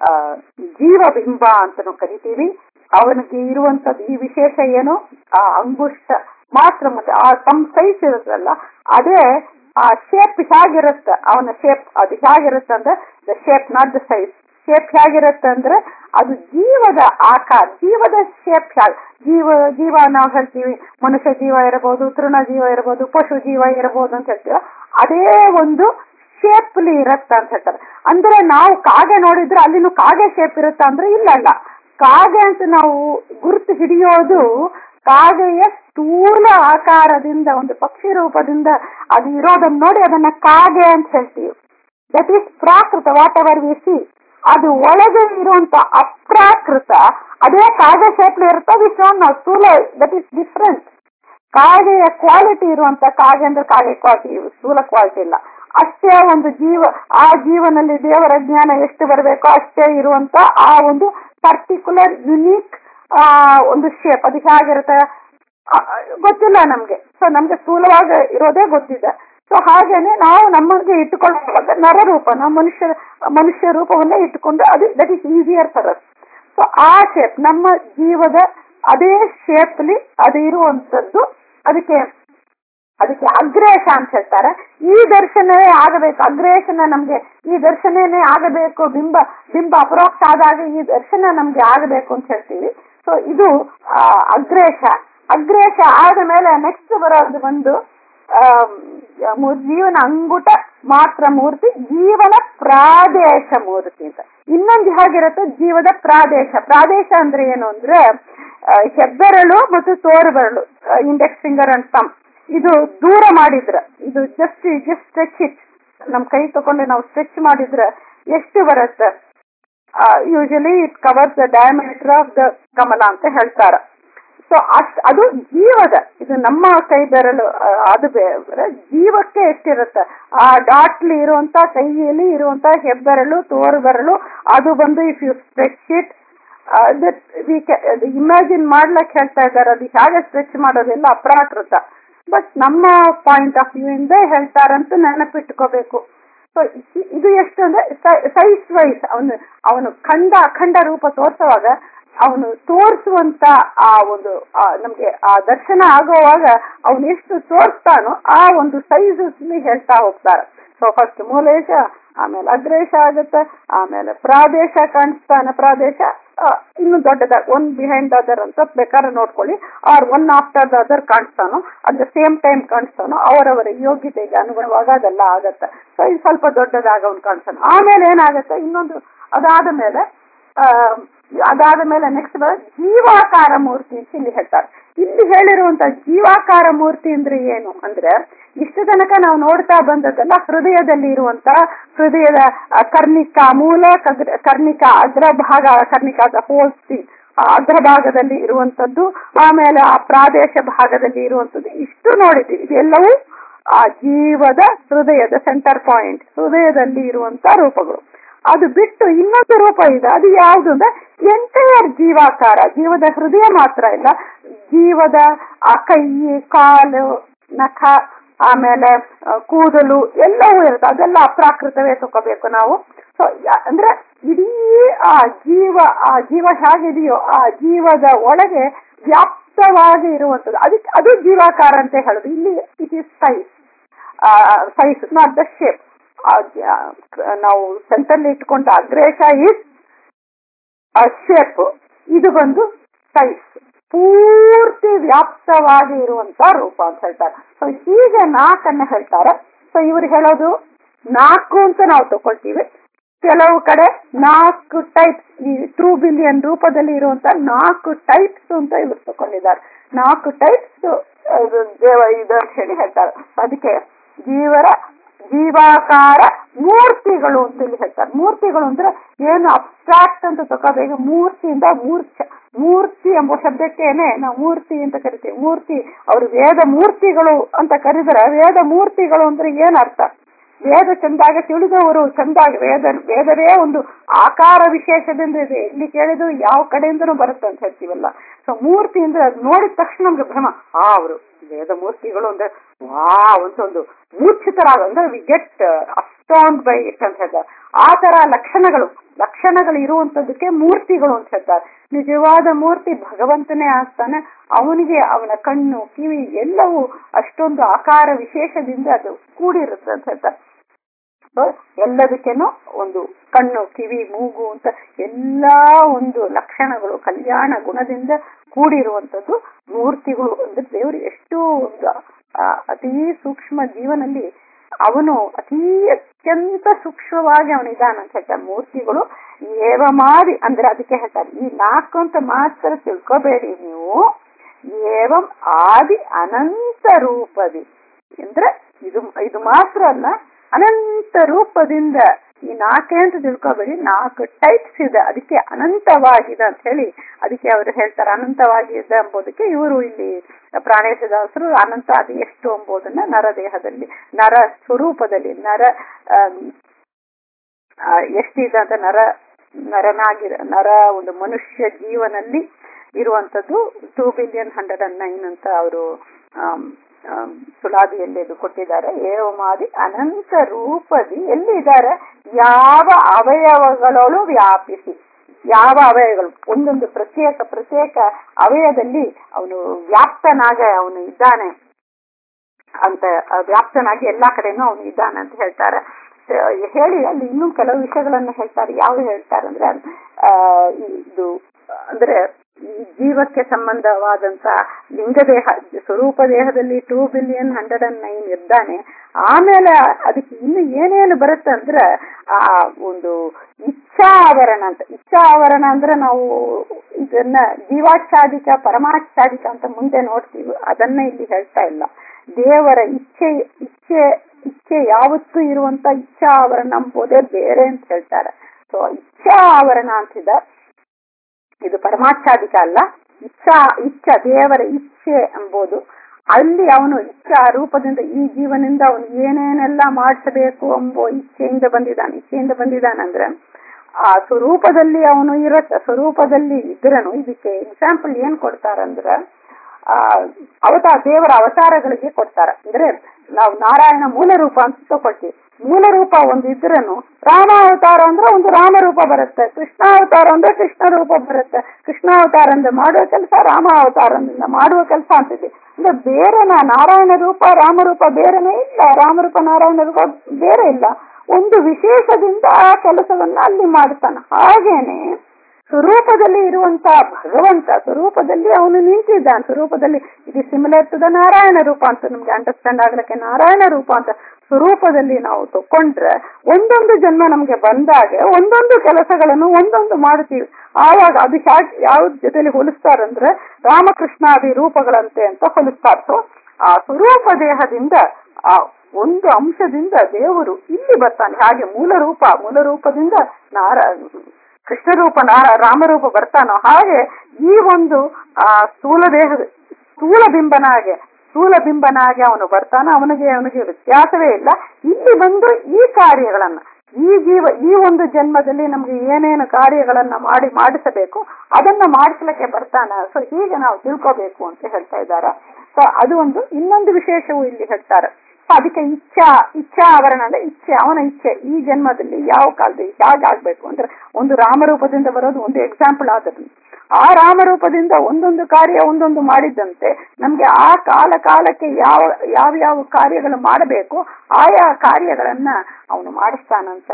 ಜೀವಬಿಂಬ ಅಂತನೂ ಕರಿತೀವಿ ಅವನಿಗೆ ಇರುವಂತದ್ದು ಈ ವಿಶೇಷ ಏನು ಆ ಅಂಗುಷ್ಟ ಮಾತ್ರ ಮತ್ತೆ ಆ ತಮ್ಮ ಸೈಜ್ ಇರುತ್ತಲ್ಲ ಅದೇ ಆ ಶೇಪ್ ಹೇಗಿರುತ್ತೆ ಅವನ ಶೇಪ್ ಅದು ಹೇಗಿರುತ್ತೆ ಅಂದ್ರೆ the shape not the size shape ಹೇಗಿರುತ್ತೆ ಅಂದ್ರೆ ಅದು ಜೀವದ ಆಕಾರ ಜೀವದ ಶೇಪ್ ಹೇಗೆ ಜೀವ ಜೀವ ನಾವು ಹೇಳ್ತೀವಿ ಮನುಷ್ಯ ಜೀವ ಇರಬಹುದು ತೃಣ ಜೀವ ಇರಬಹುದು ಪಶು ಜೀವ ಇರಬಹುದು ಅಂತ ಹೇಳ್ತೀವ ಅದೇ ಒಂದು ಶೇಪ್ಲಿ ಇರತ್ತ ಅಂತ ಹೇಳ್ತಾರೆ ಅಂದ್ರೆ ನಾವು ಕಾಗೆ ನೋಡಿದ್ರೆ ಅಲ್ಲಿನೂ ಕಾಗೆ ಶೇಪ್ ಇರುತ್ತ ಅಂದ್ರೆ ಇಲ್ಲ ಇಲ್ಲ ಕಾಗೆ ಅಂತ ನಾವು ಗುರುತು ಹಿಡಿಯೋದು ಕಾಗೆಯ ಸ್ಥೂಲ ಆಕಾರದಿಂದ ಒಂದು ಪಕ್ಷಿ ರೂಪದಿಂದ ಅದು ಇರೋದನ್ನ ನೋಡಿ ಅದನ್ನ ಕಾಗೆ ಅಂತ ಹೇಳ್ತೀವಿ ದಟ್ ಈಸ್ ಪ್ರಾಕೃತ ವಾಟ್ ಎವರ್ ವಿ ಸಿ ಅದು ಒಳಗೆ ಇರುವಂತ ಅಪ್ರಾಕೃತ ಅದೇ ಕಾಗೆ ಶೇಪ್ಲಿ ಇರುತ್ತೆ ವಿಚ್ ನಾವು ಸ್ಥೂಲ ದಟ್ ಈಸ್ ಡಿಫ್ರೆಂಟ್ ಕಾಗೆಯ ಕ್ವಾಲಿಟಿ ಇರುವಂತ ಕಾಗೆ ಅಂದ್ರೆ ಕಾಗೆ ಕ್ವಾಲಿಟಿ ಸ್ಥೂಲ ಕ್ವಾಲಿಟಿ ಇಲ್ಲ ಅಷ್ಟೇ ಒಂದು ಜೀವ ಆ ಜೀವನಲ್ಲಿ ದೇವರ ಜ್ಞಾನ ಎಷ್ಟು ಬರಬೇಕೋ ಅಷ್ಟೇ ಇರುವಂತ ಆ ಒಂದು ಪರ್ಟಿಕ್ಯುಲರ್ ಯುನೀಕ್ ಆ ಒಂದು ಶೇಪ್ ಅದು ಹೇಗಿರುತ್ತೆ ಗೊತ್ತಿಲ್ಲ ನಮ್ಗೆ ಸೊ ನಮ್ಗೆ ಸ್ಥೂಲವಾಗಿ ಇರೋದೇ ಗೊತ್ತಿದೆ ಸೊ ಹಾಗೇನೆ ನಾವು ನಮಗೆ ಇಟ್ಟುಕೊಳ್ಳುವಾಗ ನರರೂಪ ನಾವು ಮನುಷ್ಯ ಮನುಷ್ಯ ರೂಪವನ್ನೇ ಇಟ್ಟುಕೊಂಡು ಅದು that is easier for us so ಆ ಶೇಪ್ ನಮ್ಮ ಜೀವದ ಅದೇ ಶೇಪ್ಲಿ ಅದು ಇರುವಂತದ್ದು ಅದಕ್ಕೆ ಅದಕ್ಕೆ ಅಗ್ರೇಶ ಅಂತ ಹೇಳ್ತಾರೆ ಈ ದರ್ಶನವೇ ಆಗಬೇಕು ಅಗ್ರೇಶನ ನಮ್ಗೆ ಈ ದರ್ಶನನೇ ಆಗಬೇಕು ಬಿಂಬ ಬಿಂಬ ಅಪರೋಕ್ಷ ಆದಾಗ ಈ ದರ್ಶನ ನಮ್ಗೆ ಆಗಬೇಕು ಅಂತ ಹೇಳ್ತೀವಿ ಸೊ ಇದು ಅಗ್ರೇಶ ಅಗ್ರೇಶ ಆದ ಮೇಲೆ ನೆಕ್ಸ್ಟ್ ಬರೋದು ಒಂದು ಜೀವನ ಅಂಗುಟ ಮಾತ್ರ ಮೂರ್ತಿ ಜೀವನ ಪ್ರಾದೇಶ ಮೂರ್ತಿ ಅಂತ ಇನ್ನೊಂದು ಹೇಗಿರುತ್ತೆ ಜೀವದ ಪ್ರಾದೇಶ ಪ್ರಾದೇಶ ಅಂದ್ರೆ ಏನು ಅಂದ್ರೆ ಹೆಬ್ಬೆರಳು ಮತ್ತು ತೋರು ಬೆರಳು ಇಂಡೆಕ್ಸ್ ಫಿಂಗರ್ ಅಂಡ್ ತಮ್ ಇದು ದೂರ ಮಾಡಿದ್ರ ಇದು ಜಸ್ಟ್ ಜಸ್ಟ್ ಸ್ಟ್ರೆಚ್ ಇಟ್ ನಮ್ ಕೈ ತಗೊಂಡು ನಾವು ಸ್ಟ್ರೆಚ್ ಮಾಡಿದ್ರೆ ಎಷ್ಟು ಬರುತ್ತೆ usually it covers the diameter of the ಕಮಲ ಅಂತ ಹೇಳ್ತಾರ ಸೊ ಅಷ್ಟ್ ಅದು ಜೀವದ ಇದು ನಮ್ಮ ಕೈ ಬೆರಳು ಅದು ಬೇರೆ ಜೀವಕ್ಕೆ ಎಷ್ಟಿರುತ್ತೆ ಆ ಡಾಟ್ಲಿ ಇರುವಂತ ಕೈಯಲ್ಲಿ ಇರುವಂತ ಹೆಬ್ಬೆರಳು ತೋರು ಬೆರಳು ಅದು ಬಂದು if you stretch it imagine ಮಾಡ್ಲಕ್ ಹೇಳ್ತಾ ಇದ್ದಾರೆ ಅದು ಹೇಗೆ ಸ್ಟ್ರೆಚ್ ಮಾಡೋದಿಲ್ಲ ಅಪ್ರಾಕೃತ ಬಟ್ ನಮ್ಮ ಪಾಯಿಂಟ್ ಆಫ್ ವ್ಯೂ ಇಂದ ಹೇಳ್ತಾರಂತ ನೆನಪಿಟ್ಕೋಬೇಕು ಸೊ ಇದು ಎಷ್ಟು ಅಂದ್ರೆ ಸೈಜ್ ವೈಸ್ ಅವನು ಅವನು ಖಂಡ ಅಖಂಡ ರೂಪ ತೋರಿಸುವಾಗ ಅವನು ತೋರಿಸುವಂತ ಆ ಒಂದು ನಮ್ಗೆ ಆ ದರ್ಶನ ಆಗುವಾಗ ಅವನು ಎಷ್ಟು ತೋರಿಸ್ತಾನೋ ಆ ಒಂದು ಸೈಜ್ ಹೇಳ್ತಾ ಹೋಗ್ತಾರೆ ಸೊ ಫಸ್ಟ್ ಮೂಲೇಶ ಆಮೇಲೆ ಅಗ್ರೇಶ ಆಗುತ್ತೆ ಆಮೇಲೆ ಪ್ರಾದೇಶ ಕಾಣಿಸ್ತಾನೆ ಪ್ರಾದೇಶ ಆ, ಇನ್ನು ದೊಡ್ಡದಾಗ ಒನ್ ಬಿಹೈಂಡ್ ದ ಅದರ್ ಅಂತ ಬೇಕಾದ್ರೆ ನೋಡ್ಕೊಳ್ಳಿ or one after the other ಕಾಣಿಸ್ತಾನೋ ಅಟ್ ದ ಸೇಮ್ ಟೈಮ್ ಕಾಣಿಸ್ತಾನೋ ಅವರವರ ಯೋಗ್ಯತೆಗೆ ಅನುಗುಣವಾಗಿ ಅದೆಲ್ಲ ಆಗತ್ತೆ ಸೊ ಇದು ಸ್ವಲ್ಪ ದೊಡ್ಡದಾಗ ಅವ್ನು ಕಾಣಿಸ್ತಾನೆ ಆಮೇಲೆ ಏನಾಗುತ್ತೆ ಇನ್ನೊಂದು ಅದಾದ ಮೇಲೆ ಆ, ಅದಾದ ಮೇಲೆ ನೆಕ್ಸ್ಟ್ ಜೀವಾಕಾರ ಮೂರ್ತಿ ಅಂತ ಇಲ್ಲಿ ಹೇಳ್ತಾರೆ ಇಲ್ಲಿ ಹೇಳಿರುವಂತ ಜೀವಾಕಾರ ಮೂರ್ತಿ ಅಂದ್ರೆ ಏನು ಅಂದ್ರೆ ಇಷ್ಟು ತನಕ ನಾವು ನೋಡ್ತಾ ಬಂದದ್ದೆಲ್ಲ ಹೃದಯದಲ್ಲಿ ಇರುವಂತ ಹೃದಯದ ಆ, ಕರ್ಣಿಕ ಮೂಲ ಕಗ್ರ- ಕರ್ಣಿಕ ಅಗ್ರಭಾಗ ಕರ್ಣಿಕಾದ ಹೋಲ್ಸಿ ಅಗ್ರಭಾಗದಲ್ಲಿ ಇರುವಂತದ್ದು ಆಮೇಲೆ ಆ ಪ್ರಾದೇಶ ಭಾಗದಲ್ಲಿ ಇರುವಂತದ್ದು ಇಷ್ಟು ನೋಡಿದ್ದೀವಿ ಇದೆಲ್ಲವೂ ಆ ಜೀವದ ಹೃದಯದ ಸೆಂಟರ್ ಪಾಯಿಂಟ್ ಹೃದಯದಲ್ಲಿ ಇರುವಂತ ರೂಪಗಳು ಅದು ಬಿಟ್ಟು ಇನ್ನೊಂದು ರೂಪ ಇದೆ ಅದು ಯಾವುದು ಅಂದ್ರೆ ಎಂಟೈಯರ್ ಜೀವಾಕಾರ ಜೀವದ ಹೃದಯ ಮಾತ್ರ ಇಲ್ಲ ಜೀವದ ಆ ಕೈ ಕಾಲು ನಖ ಆಮೇಲೆ ಆ, ಕೂದಲು ಎಲ್ಲವೂ ಇರುತ್ತೆ ಅದೆಲ್ಲ ಅಪ್ರಾಕೃತವೇ ತಗೋಬೇಕು ನಾವು ಸೊ ಅಂದ್ರೆ ಇಡೀ ಆ ಜೀವ ಆ ಜೀವ ಹೇಗಿದೆಯೋ ಆ ಜೀವದ ಒಳಗೆ ವ್ಯಾಪ್ತವಾಗಿ ಇರುವಂತದ್ದು ಅದಕ್ಕೆ ಅದು ಜೀವಾಕಾರ ಅಂತ ಹೇಳುದು ಇಲ್ಲಿ it is size size not the shape ನಾವು ಸೆಂಟರ್ಲಿ ಇಟ್ಕೊಂಡ ಅಗ್ರೇಶ ಇಸ್ ಶೇಪ್ ಇದು ಬಂದು ಸೈಜ್ ಪೂರ್ತಿ ವ್ಯಾಪ್ತವಾಗಿ ಇರುವಂತ ರೂಪ ಅಂತ ಹೇಳ್ತಾರೆ ಸೊ ಹೀಗೆ ನಾಲ್ಕನ್ನ ಹೇಳ್ತಾರೆ ಸೊ ಇವ್ರು ಹೇಳೋದು ನಾಲ್ಕು ಅಂತ ನಾವು ತಗೊಳ್ತೀವಿ ಕೆಲವು ಕಡೆ ನಾಲ್ಕು ಟೈಪ್ಸ್ ಈ ಟ್ರೂ ಬಿಲಿಯನ್ ರೂಪದಲ್ಲಿ ಇರುವಂತ ನಾಲ್ಕು ಟೈಪ್ಸ್ ಅಂತ ಇವ್ರು ತಗೊಂಡಿದ್ದಾರೆ ನಾಲ್ಕು ಟೈಪ್ಸ್ ದೇವ ಇದು ಅಂತ ಹೇಳಿ ಹೇಳ್ತಾರೆ ಅದಕ್ಕೆ ಜೀವರ ಜೀವಾಕಾರ ಮೂರ್ತಿಗಳು ಅಂತ ಇಲ್ಲಿ ಹೇಳ್ತಾರೆ ಮೂರ್ತಿಗಳು ಅಂದ್ರೆ ಏನು ಅಬ್ಸ್ಟ್ರಾಕ್ಟ್ ಅಂತ ತಗೋಬೇಕು ಮೂರ್ತಿಯಿಂದ ಮೂರ್ಛ ಮೂರ್ತಿ ಎಂಬ ಶಬ್ದಕ್ಕೇನೆ ನಾವು ಮೂರ್ತಿ ಅಂತ ಕರಿತೀವಿ ಮೂರ್ತಿ ಅವರು ವೇದ ಮೂರ್ತಿಗಳು ಅಂತ ಕರೆದ್ರೆ ವೇದ ಮೂರ್ತಿಗಳು ಅಂದ್ರೆ ಏನ್ ಅರ್ಥ ವೇದ ಚಂದಾಗ ತಿಳಿದವರು ಚಂದಾಗ ವೇದ ವೇದವೇ ಒಂದು ಆಕಾರ ವಿಶೇಷದಿಂದ ಇದೆ ಎಲ್ಲಿ ಕೇಳಿದ್ರು ಯಾವ ಕಡೆಯಿಂದನೂ ಬರುತ್ತೆ ಅಂತ ಹೇಳ್ತೀವಲ್ಲ ಸೊ ಮೂರ್ತಿ ಅಂದ್ರೆ ಅದು ನೋಡಿದ ತಕ್ಷಣ ನಮ್ಗೆ ಭ್ರಮ ಆ ಅವರು ವೇದ ಮೂರ್ತಿಗಳು ಅಂದ್ರೆ ವಾ ಒಂದೊಂದು ಮೂರ್ಛಿತರಾಗ ಅಂದ್ರೆ we get astound by it ಅಂತ ಹೇಳ್ತಾರೆ ಆ ತರ ಲಕ್ಷಣಗಳು ಲಕ್ಷಣಗಳು ಇರುವಂತದಕ್ಕೆ ಮೂರ್ತಿಗಳು ಅಂತ ಹೇಳ್ತಾರೆ ನಿಜವಾದ ಮೂರ್ತಿ ಭಗವಂತನೇ ಆಗ್ತಾನೆ ಅವನಿಗೆ ಅವನ ಕಣ್ಣು ಕಿವಿ ಎಲ್ಲವೂ ಅಷ್ಟೊಂದು ಆಕಾರ ವಿಶೇಷದಿಂದ ಅದು ಕೂಡಿರುತ್ತೆ ಅಂತ ಹೇಳ್ತಾರೆ So, ಎಲ್ಲದಕ್ಕೇನು ಒಂದು ಕಣ್ಣು ಕಿವಿ ಮೂಗು ಅಂತ ಎಲ್ಲಾ ಒಂದು ಲಕ್ಷಣಗಳು ಕಲ್ಯಾಣ ಗುಣದಿಂದ ಕೂಡಿರುವಂತದ್ದು ಮೂರ್ತಿಗಳು ಅಂದ್ರೆ ದೇವರು ಎಷ್ಟು ಒಂದು ಆ, ಅತೀ ಸೂಕ್ಷ್ಮ ಜೀವನಲ್ಲಿ ಅವನು ಅತೀ ಅತ್ಯಂತ ಸೂಕ್ಷ್ಮವಾಗಿ ಅವನಿದ್ದಾನ ಅಂತ ಹೇಳ್ತಾರೆ ಮೂರ್ತಿಗಳು ಏವ ಮಾಡಿ ಅಂದ್ರೆ ಅದಕ್ಕೆ ಹೇಳ್ತಾರೆ ಈ ನಾಲ್ಕು ಅಂತ ಮಾತ್ರ ತಿಳ್ಕೋಬೇಡಿ ನೀವು ಏವಂ ಆದಿ ಅನಂತ ರೂಪದಿ ಅಂದ್ರೆ ಇದು ಇದು ಮಾತ್ರ ಅಲ್ಲ ಅನಂತ ರೂಪದಿಂದ ಈ ನಾಲ್ಕೇ ಅಂತ ತಿಳ್ಕೊಬೇಡಿ ನಾಲ್ಕು ಟೈಪ್ಸ್ ಇದೆ ಅದಕ್ಕೆ ಅನಂತವಾಗಿದೆ ಅಂತ ಹೇಳಿ ಅದಕ್ಕೆ ಅವರು ಹೇಳ್ತಾರೆ ಅನಂತವಾಗಿದೆ ಎಂಬುದಕ್ಕೆ ಇವರು ಇಲ್ಲಿ ಪ್ರಾಣೇಶದಾಸರು ಅನಂತ ಅದು ಎಷ್ಟು ಎಂಬುದನ್ನ ನರದೇಹದಲ್ಲಿ ನರ ಸ್ವರೂಪದಲ್ಲಿ ನರ ಆಮ್, ಆ, ಎಷ್ಟಿದೆ ಅಂತ ನರ ನರನಾಗಿರ ನರ ಒಂದು ಮನುಷ್ಯ ಜೀವನಲ್ಲಿ ಇರುವಂತದ್ದು two billion hundred and nine ಅಂತ ಅವರು ಸುಳಾದಿಯಲ್ಲಿ ಅದು ಕೊಟ್ಟಿದ್ದಾರೆ ಏವಮಾದಿ ಅನಂತ ರೂಪದಿ ಎಲ್ಲಿದ್ದಾರೆ ಯಾವ ಅವಯವಗಳಳು ವ್ಯಾಪಿಸಿ ಯಾವ ಅವಯವಗಳು ಒಂದೊಂದು ಪ್ರತ್ಯೇಕ ಪ್ರತ್ಯೇಕ ಅವಯದಲ್ಲಿ ಅವನು ವ್ಯಾಪ್ತನಾಗ ಅವನು ಇದ್ದಾನೆ ಅಂತ ಆ ವ್ಯಾಪ್ತನಾಗಿ ಎಲ್ಲಾ ಕಡೆನೂ ಅವನು ಇದ್ದಾನೆ ಅಂತ ಹೇಳ್ತಾರೆ ಆ, ಹೇಳಿ ಅಲ್ಲಿ ಇನ್ನೂ ಕೆಲವು ವಿಷಯಗಳನ್ನ ಹೇಳ್ತಾರೆ ಯಾವ ಹೇಳ್ತಾರೆ ಅಂದ್ರೆ ಆ, ಇದು ಅಂದ್ರೆ ಈ ಜೀವಕ್ಕೆ ಸಂಬಂಧವಾದಂತ ಲಿಂಗದೇಹ ಸ್ವರೂಪ ದೇಹದಲ್ಲಿ two billion hundred and nine ಇದ್ದಾನೆ ಆಮೇಲೆ ಅದಕ್ಕೆ ಇನ್ನು ಏನೇನು ಬರುತ್ತೆ ಅಂದ್ರೆ ಆ ಒಂದು ಇಚ್ಛಾ ಆವರಣ ಅಂತ ಇಚ್ಛಾ ಆವರಣ ಅಂದ್ರೆ ನಾವು ಇದನ್ನ ಜೀವಾಚ್ಛಾದಿಕ ಪರಮಾಚ್ಛಾದಿಕ ಅಂತ ಮುಂದೆ ನೋಡ್ತೀವಿ ಅದನ್ನ ಇಲ್ಲಿ ಹೇಳ್ತಾ ಇಲ್ಲ ದೇವರ ಇಚ್ಛೆ ಇಚ್ಛೆ ಇಚ್ಛೆ ಯಾವತ್ತೂ ಇರುವಂತ ಇಚ್ಛಾ ಆವರಣ ಎಂಬುದೇ ಬೇರೆ ಅಂತ ಹೇಳ್ತಾರೆ ಸೊ ಇಚ್ಛಾ ಆವರಣ ಅಂತಿದೆ ಇದು ಪರಮಾಚ್ಛಾದಿಕ ಅಲ್ಲ ಇಚ್ಛಾ ಇಚ್ಛಾ ದೇವರ ಇಚ್ಛೆ ಎಂಬುದು ಅಲ್ಲಿ ಅವನು ಇಚ್ಛಾ ರೂಪದಿಂದ ಈ ಜೀವನಿಂದ ಅವನು ಏನೇನೆಲ್ಲ ಮಾಡಿಸಬೇಕು ಎಂಬೋ ಇಚ್ಛೆಯಿಂದ ಬಂದಿದ್ದಾನೆ ಇಚ್ಛೆಯಿಂದ ಬಂದಿದ್ದಾನಂದ್ರೆ ಆ ಸ್ವರೂಪದಲ್ಲಿ ಅವನು ಇರತ್ತ ಸ್ವರೂಪದಲ್ಲಿ ಇದ್ರನು ಇದಕ್ಕೆ ಎಕ್ಸಾಂಪಲ್ ಏನ್ ಕೊಡ್ತಾರಂದ್ರೆ ಆ ಅವತಾರ ದೇವರ ಅವತಾರಗಳಿಗೆ ಕೊಡ್ತಾರ ಅಂದ್ರೆ ನಾವು ನಾರಾಯಣ ಮೂಲ ರೂಪ ಅಂತ ತಗೊಳ್ತೀವಿ ಮೂಲ ರೂಪ ಒಂದು ಇದ್ರನು ರಾಮ ಅವತಾರ ಅಂದ್ರೆ ಒಂದು ರಾಮ ರೂಪ ಬರುತ್ತೆ ಕೃಷ್ಣ ಅವತಾರ ಅಂದ್ರೆ ಕೃಷ್ಣ ರೂಪ ಬರುತ್ತೆ ಕೃಷ್ಣ ಅವತಾರ ಅಂದ್ರೆ ಮಾಡುವ ಕೆಲಸ ರಾಮ ಅವತಾರದಿಂದ ಮಾಡುವ ಕೆಲಸ ಅಂತಿದೆ ಅಂದ್ರೆ ಬೇರೆನ ನಾರಾಯಣ ರೂಪ ರಾಮ ರೂಪ ಬೇರೆನೇ ಇಲ್ಲ ರಾಮ ರೂಪ ನಾರಾಯಣ ರೂಪ ಬೇರೆ ಇಲ್ಲ ಒಂದು ವಿಶೇಷದಿಂದ ಆ ಕೆಲಸವನ್ನ ಅಲ್ಲಿ ಮಾಡ್ತಾನೆ ಹಾಗೇನೆ ಸ್ವರೂಪದಲ್ಲಿ ಇರುವಂತಹ ಭಗವಂತ ಸ್ವರೂಪದಲ್ಲಿ ಅವನು ನಿಂತಿದ್ದಾನೆ ಸ್ವರೂಪದಲ್ಲಿ ಇದು ಸಿಮಿಲರ್ ಟು ದ ನಾರಾಯಣ ರೂಪ ಅಂತ ನಮ್ಗೆ ಅಂಡರ್ಸ್ಟ್ಯಾಂಡ್ ಆಗ್ಲಿಕ್ಕೆ ನಾರಾಯಣ ರೂಪ ಅಂತ ಸ್ವರೂಪದಲ್ಲಿ ನಾವು ತಕೊಂಡ್ರೆ ಒಂದೊಂದು ಜನ್ಮ ನಮ್ಗೆ ಬಂದಾಗ ಒಂದೊಂದು ಕೆಲಸಗಳನ್ನು ಒಂದೊಂದು ಮಾಡ್ತೀವಿ ಆವಾಗ ಅದು ಹ್ಯಾಕ್ ಯಾವ ಜೊತೆಲಿ ಹೋಲಿಸ್ತಾರಂದ್ರೆ ರಾಮಕೃಷ್ಣಾದಿ ರೂಪಗಳಂತೆ ಅಂತ ಹೋಲಿಸ್ತಾರೆ ಸೊ ಆ ಸ್ವರೂಪ ದೇಹದಿಂದ ಆ ಒಂದು ಅಂಶದಿಂದ ದೇವರು ಇಲ್ಲಿ ಬರ್ತಾನೆ ಹಾಗೆ ಮೂಲ ರೂಪ ಮೂಲ ರೂಪದಿಂದ ನಾರ ಕೃಷ್ಣ ರೂಪ ನಾರ ರಾಮರೂಪ ಬರ್ತಾನೋ ಹಾಗೆ ಈ ಒಂದು ಆ ಸ್ಥೂಲ ದೇಹದ ಸ್ಥೂಲ ಬಿಂಬನಾಗೆ ಸ್ಥೂಲ ಬಿಂಬನಾಗಿ ಅವನು ಬರ್ತಾನ ಅವನಿಗೆ ಅವನಿಗೆ ವ್ಯತ್ಯಾಸವೇ ಇಲ್ಲ ಇಲ್ಲಿ ಬಂದು ಈ ಕಾರ್ಯಗಳನ್ನ ಈ ಜೀವ ಈ ಒಂದು ಜನ್ಮದಲ್ಲಿ ನಮ್ಗೆ ಏನೇನು ಕಾರ್ಯಗಳನ್ನ ಮಾಡಿ ಮಾಡಿಸಬೇಕು ಅದನ್ನ ಮಾಡಿಸ್ಲಿಕ್ಕೆ ಬರ್ತಾನ ಸೊ ಹೀಗೆ ನಾವು ತಿಳ್ಕೋಬೇಕು ಅಂತ ಹೇಳ್ತಾ ಇದ್ದಾರೆ ಸೊ ಅದು ಒಂದು ಇನ್ನೊಂದು ವಿಶೇಷವೂ ಇಲ್ಲಿ ಹೇಳ್ತಾರೆ ಸೊ ಅದಕ್ಕೆ ಇಚ್ಛಾ ಇಚ್ಛಾ ಆವರಣ ಅಂದ್ರೆ ಇಚ್ಛೆ ಅವನ ಇಚ್ಛೆ ಈ ಜನ್ಮದಲ್ಲಿ ಯಾವ ಕಾಲದಲ್ಲಿ ಹೇಗಾಗ್ಬೇಕು ಅಂದ್ರೆ ಒಂದು ರಾಮರೂಪದಿಂದ ಬರೋದು ಒಂದು ಎಕ್ಸಾಂಪಲ್ ಆದದ್ದು ಆ ರಾಮರೂಪದಿಂದ ಒಂದೊಂದು ಕಾರ್ಯ ಒಂದೊಂದು ಮಾಡಿದ್ದಂತೆ ನಮ್ಗೆ ಆ ಕಾಲ ಕಾಲಕ್ಕೆ ಯಾವ ಯಾವ ಯಾವ ಕಾರ್ಯಗಳು ಮಾಡಬೇಕು ಆಯಾ ಕಾರ್ಯಗಳನ್ನ ಅವನು ಮಾಡಿಸ್ತಾನಂತ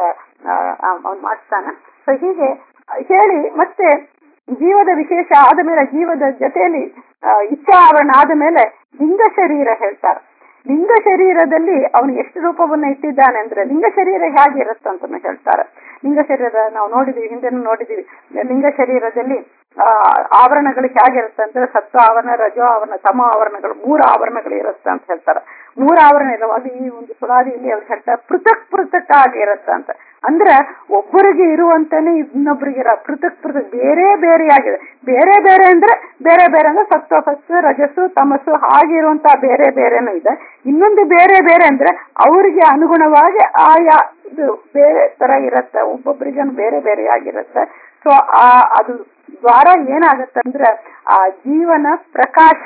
ಅವನು ಮಾಡಿಸ್ತಾನ ಸೊ ಹೀಗೆ ಹೇಳಿ ಮತ್ತೆ ಜೀವದ ವಿಶೇಷ ಆದ ಮೇಲೆ ಜೀವದ ಜೊತೆಯಲ್ಲಿ ಇಚ್ಛಾ ಆವರಣ ಆದ ಮೇಲೆ ಲಿಂಗ ಶರೀರ ಹೇಳ್ತಾರೆ ಲಿಂಗ ಶರೀರದಲ್ಲಿ ಅವನು ಎಷ್ಟು ರೂಪವನ್ನ ಇಟ್ಟಿದ್ದಾನೆ ಅಂದ್ರೆ ಲಿಂಗ ಶರೀರ ಹೇಗಿರುತ್ತಂತ ಹೇಳ್ತಾರೆ ಲಿಂಗ ಶರೀರ ನಾವು ನೋಡಿದೀವಿ ಹಿಂದೆನೂ ನೋಡಿದೀವಿ ಲಿಂಗ ಶರೀರದಲ್ಲಿ ಆ ಆವರಣಗಳು ಹೇಗಿರುತ್ತೆ ಅಂದ್ರೆ ಸತ್ವ ಆವರಣ ರಜೋ ಆವರಣ ತಮ ಆವರಣಗಳು ಮೂರು ಆವರಣಗಳು ಇರುತ್ತೆ ಅಂತ ಹೇಳ್ತಾರೆ ಮೂರು ಆವರಣ ಇರುವಾಗ ಈ ಒಂದು ಸುಳಾದಿಯಲ್ಲಿ ಅವ್ರು ಹೇಳ್ತಾರೆ ಪೃಥಕ್ ಪೃಥಕ್ ಆಗಿರುತ್ತೆ ಅಂತ ಅಂದ್ರೆ ಒಬ್ಬರಿಗೆ ಇರುವಂತಾನೆ ಇನ್ನೊಬ್ಬರಿಗೆ ಪೃಥಕ್ ಪೃಥಕ್ ಬೇರೆ ಬೇರೆ ಆಗಿದೆ ಬೇರೆ ಬೇರೆ ಅಂದ್ರೆ ಬೇರೆ ಬೇರೆ ಅಂದ್ರೆ ಸತ್ವ ಫಸ್ಟ್ ರಜಸ್ಸು ತಮಸ್ಸು ಹಾಗಿರುವಂತಹ ಬೇರೆ ಬೇರೆನೂ ಇದೆ ಇನ್ನೊಂದು ಬೇರೆ ಬೇರೆ ಅಂದ್ರೆ ಅವರಿಗೆ ಅನುಗುಣವಾಗಿ ಆಯಾ ಇದು ಬೇರೆ ತರ ಇರುತ್ತೆ ಒಬ್ಬೊಬ್ಬರಿಗೆ ಬೇರೆ ಬೇರೆ ಆಗಿರುತ್ತೆ ಸೊ ಆ ಅದು ದ್ವಾರ ಏನಾಗತ್ತೆ ಅಂದ್ರೆ ಆ ಜೀವನ ಪ್ರಕಾಶ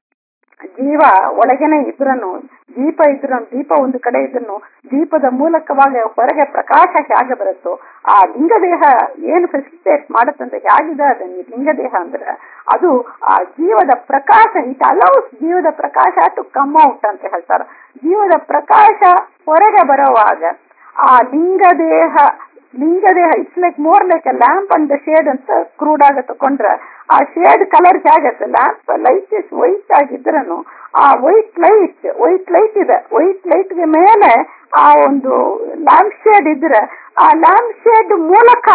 ಜೀವ ಒಳಗೇನೆ ಇದ್ರನು ದೀಪ ಇದ್ರನು ದೀಪ ಒಂದು ಕಡೆ ಇದ್ರನು ದೀಪದ ಮೂಲಕವಾಗಿ ಹೊರಗೆ ಪ್ರಕಾಶ ಹೇಗೆ ಬರುತ್ತೋ ಆ ಲಿಂಗದೇಹ ಏನು ಫೆಸಿಲಿಟೇಟ್ ಮಾಡುತ್ತಂದ್ರೆ ಹೇಗಿದೆ ಅದನ್ನ ಲಿಂಗದೇಹ ಅಂದ್ರೆ ಅದು ಆ ಜೀವದ ಪ್ರಕಾಶ ಇಟ್ ಅಲೌಸ್ ಜೀವದ ಪ್ರಕಾಶ ಟು ಕಮ್ ಔಟ್ ಅಂತ ಹೇಳ್ತಾರೆ ಜೀವದ ಪ್ರಕಾಶ ಹೊರಗೆ ಬರುವಾಗ ಆ ಲಿಂಗದೇಹ ಲಿಂಗದೇಹ it's like more like a lamp and shade ಅಂತ ಕ್ರೂಡ್ ಆಗ ತಕೊಂಡ್ರೆ ಆ ಶೇಡ್ ಕಲರ್ ಹೇಗತ್ತೆ ಲ್ಯಾಂಪ್ ಲೈಟ್ ಇಸ್ ವೈಟ್ ಆಗಿದ್ರನು ಆ ವೈಟ್ ಲೈಟ್ ವೈಟ್ ಲೈಟ್ ಇದೆ ವೈಟ್ ಲೈಟ್ ಗೆ ಮೇಲೆ ಆ ಒಂದು ಲ್ಯಾಂಪ್ ಶೇಡ್ ಇದ್ರೆ ಆ ಲ್ಯಾಂಪ್ ಶೇಡ್ ಮೂಲಕ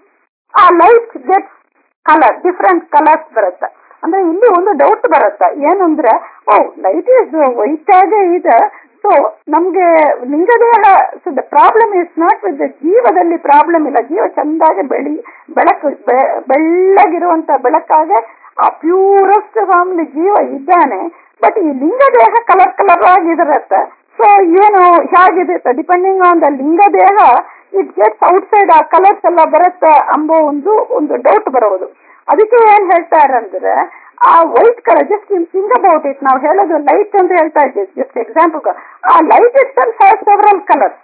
ಆ light get colour different colours ಬರುತ್ತೆ ಅಂದ್ರೆ ಇಲ್ಲಿ ಒಂದು ಡೌಟ್ ಬರುತ್ತೆ ಏನಂದ್ರೆ ಓ ಲೈಟ್ ಇಸ್ ವೈಟ್ ಆಗೇ ಇದೆ ಸೊ ನಮ್ಗೆ ಲಿಂಗದೇಹ so the problem is not with the ಜೀವದಲ್ಲಿ ಪ್ರಾಬ್ಲಮ್ ಇಲ್ಲ ಜೀವ ಚಂದಾಗಿ ಬೆಳಿ ಬೆಳಕು ಬೆಳ್ಳಗಿರುವಂತ ಬೆಳಕಾಗೆ ಆ ಪ್ಯೂರೆಸ್ಟ್ ಫಾರ್ಮ್ಲಿ ಜೀವ ಇದ್ದಾನೆ ಬಟ್ ಈ ಲಿಂಗದೇಹ ಕಲರ್ ಕಲರ್ ಆಗಿದಿರತ್ತೆ ಸೊ ಏನು ಹೇಗಿದೆ ಡಿಪೆಂಡಿಂಗ್ ಆನ್ ದ ಲಿಂಗದೇಹ ಇಟ್ ಗೆಟ್ಸ್ ಔಟ್ಸೈಡ್ ಆ ಕಲರ್ಸ್ ಎಲ್ಲ ಬರುತ್ತೆ ಅಂಬೋ ಒಂದು ಒಂದು ಡೌಟ್ ಬರೋದು ಅದಕ್ಕೆ ಏನ್ ಹೇಳ್ತಾರಂದ್ರೆ ಆ white colour just in think about it ನಾವು ಹೇಳೋದು ಲೈಟ್ ಅಂತ ಹೇಳ್ತಾ ಇದ್ದೀವಿ ಜಸ್ಟ್ ಎಕ್ಸಾಂಪಲ್ ಆ light itself has several colours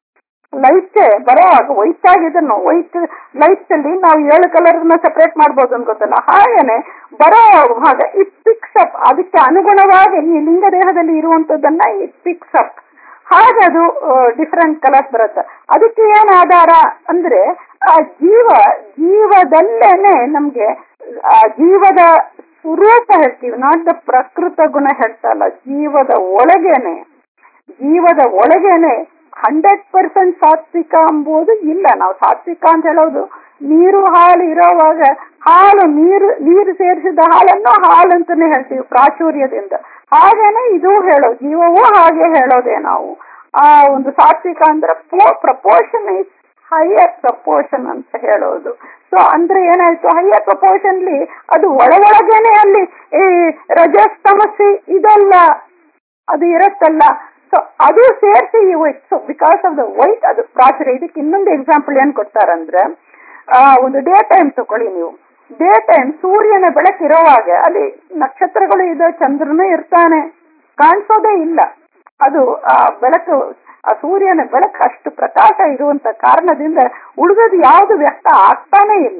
light ಬರೋವಾಗ ವೈಟ್ ಆಗಿದ್ದನ್ನು ವೈಟ್ ಲೈಟ್ ಅಲ್ಲಿ ನಾವು ಏಳು ಕಲರ್ ನ ಸೆಪರೇಟ್ ಮಾಡ್ಬೋದು ಅಂತ ಗೊತ್ತಲ್ಲ ಹಾಗೇನೆ ಬರೋ ಭಾಗ ಇಟ್ ಪಿಕ್ಸ್ ಅಪ್ ಅದಕ್ಕೆ ಅನುಗುಣವಾಗಿ ಈ ಲಿಂಗ ದೇಹದಲ್ಲಿ ಇರುವಂತದ್ದನ್ನ ಇಟ್ ಪಿಕ್ಸ್ ಅಪ್ ಹಾಗೆ ಅದು ಡಿಫರೆಂಟ್ ಕಲರ್ಸ್ ಬರುತ್ತೆ ಅದಕ್ಕೆ ಏನ್ ಆಧಾರ ಅಂದ್ರೆ ಆ ಜೀವ ಜೀವದಲ್ಲೇನೆ ನಮ್ಗೆ ಆ ಜೀವದ ಸ್ವರೂಪ ಹೇಳ್ತೀವಿ ನಾಟ್ ದ ಪ್ರಕೃತ ಗುಣ ಹೇಳ್ತಲ್ಲ ಜೀವದ ಒಳಗೇನೆ ಜೀವದ ಒಳಗೇನೆ ಹಂಡ್ರೆಡ್ ಪರ್ಸೆಂಟ್ ಸಾತ್ವಿಕ ಎಂಬುದು ಇಲ್ಲ ನಾವು ಸಾತ್ವಿಕ ಅಂತ ಹೇಳೋದು ನೀರು ಹಾಲು ಇರೋವಾಗ ಹಾಲು ನೀರು ನೀರು ಸೇರಿಸಿದ ಹಾಲನ್ನು ಹಾಲು ಅಂತಾನೆ ಹೇಳ್ತೀವಿ ಪ್ರಾಚುರ್ಯದಿಂದ ಹಾಗೇನೆ ಇದು ಹೇಳೋದು ಜೀವವೂ ಹಾಗೆ ಹೇಳೋದೇ ನಾವು ಆ ಒಂದು ಸಾತ್ವಿಕ ಅಂದ್ರೆ ಪ್ರಪೋರ್ಷನ್ ಇಸ್ ಹೈಯರ್ ಪ್ರಪೋರ್ಷನ್ ಅಂತ ಹೇಳೋದು ಸೊ ಅಂದ್ರೆ ಏನಾಯ್ತು ಹೈಯರ್ ಪ್ರಪೋರ್ಷನ್ಲಿ ಅದು ಒಳಗೊಳಗೇನೆ ಅಲ್ಲಿ ಈ ರಜಸ್ ತಮಸ್ಸಿ ಇದೆಲ್ಲ ಅದು ಇರತ್ತಲ್ಲ ಸೊ ಅದು ಸೇರಿಸಿ ಈ white so because of the white ಅದು ಪ್ರಾಚುರ್ಯ ಇದಕ್ಕೆ ಇನ್ನೊಂದು ಎಕ್ಸಾಂಪಲ್ ಏನ್ ಕೊಡ್ತಾರಂದ್ರೆ ಆ ಒಂದು ಡೇ ಟೈಮ್ ತಗೊಳ್ಳಿ ನೀವು ಡೇ ಟೈಮ್ ಸೂರ್ಯನ ಬೆಳಕಿರುವಾಗ ಅಲ್ಲಿ ನಕ್ಷತ್ರಗಳು ಇದೆ ಚಂದ್ರನು ಇರ್ತಾನೆ ಕಾಣಿಸೋದೇ ಇಲ್ಲ ಅದು ಆ ಬೆಳಕು ಆ ಸೂರ್ಯನ ಬೆಳಕು ಅಷ್ಟು ಪ್ರಕಾಶ ಇರುವಂತ ಕಾರಣದಿಂದ ಉಳಿದದು ಯಾವುದು ವ್ಯಕ್ತ ಆಗ್ತಾನೆ ಇಲ್ಲ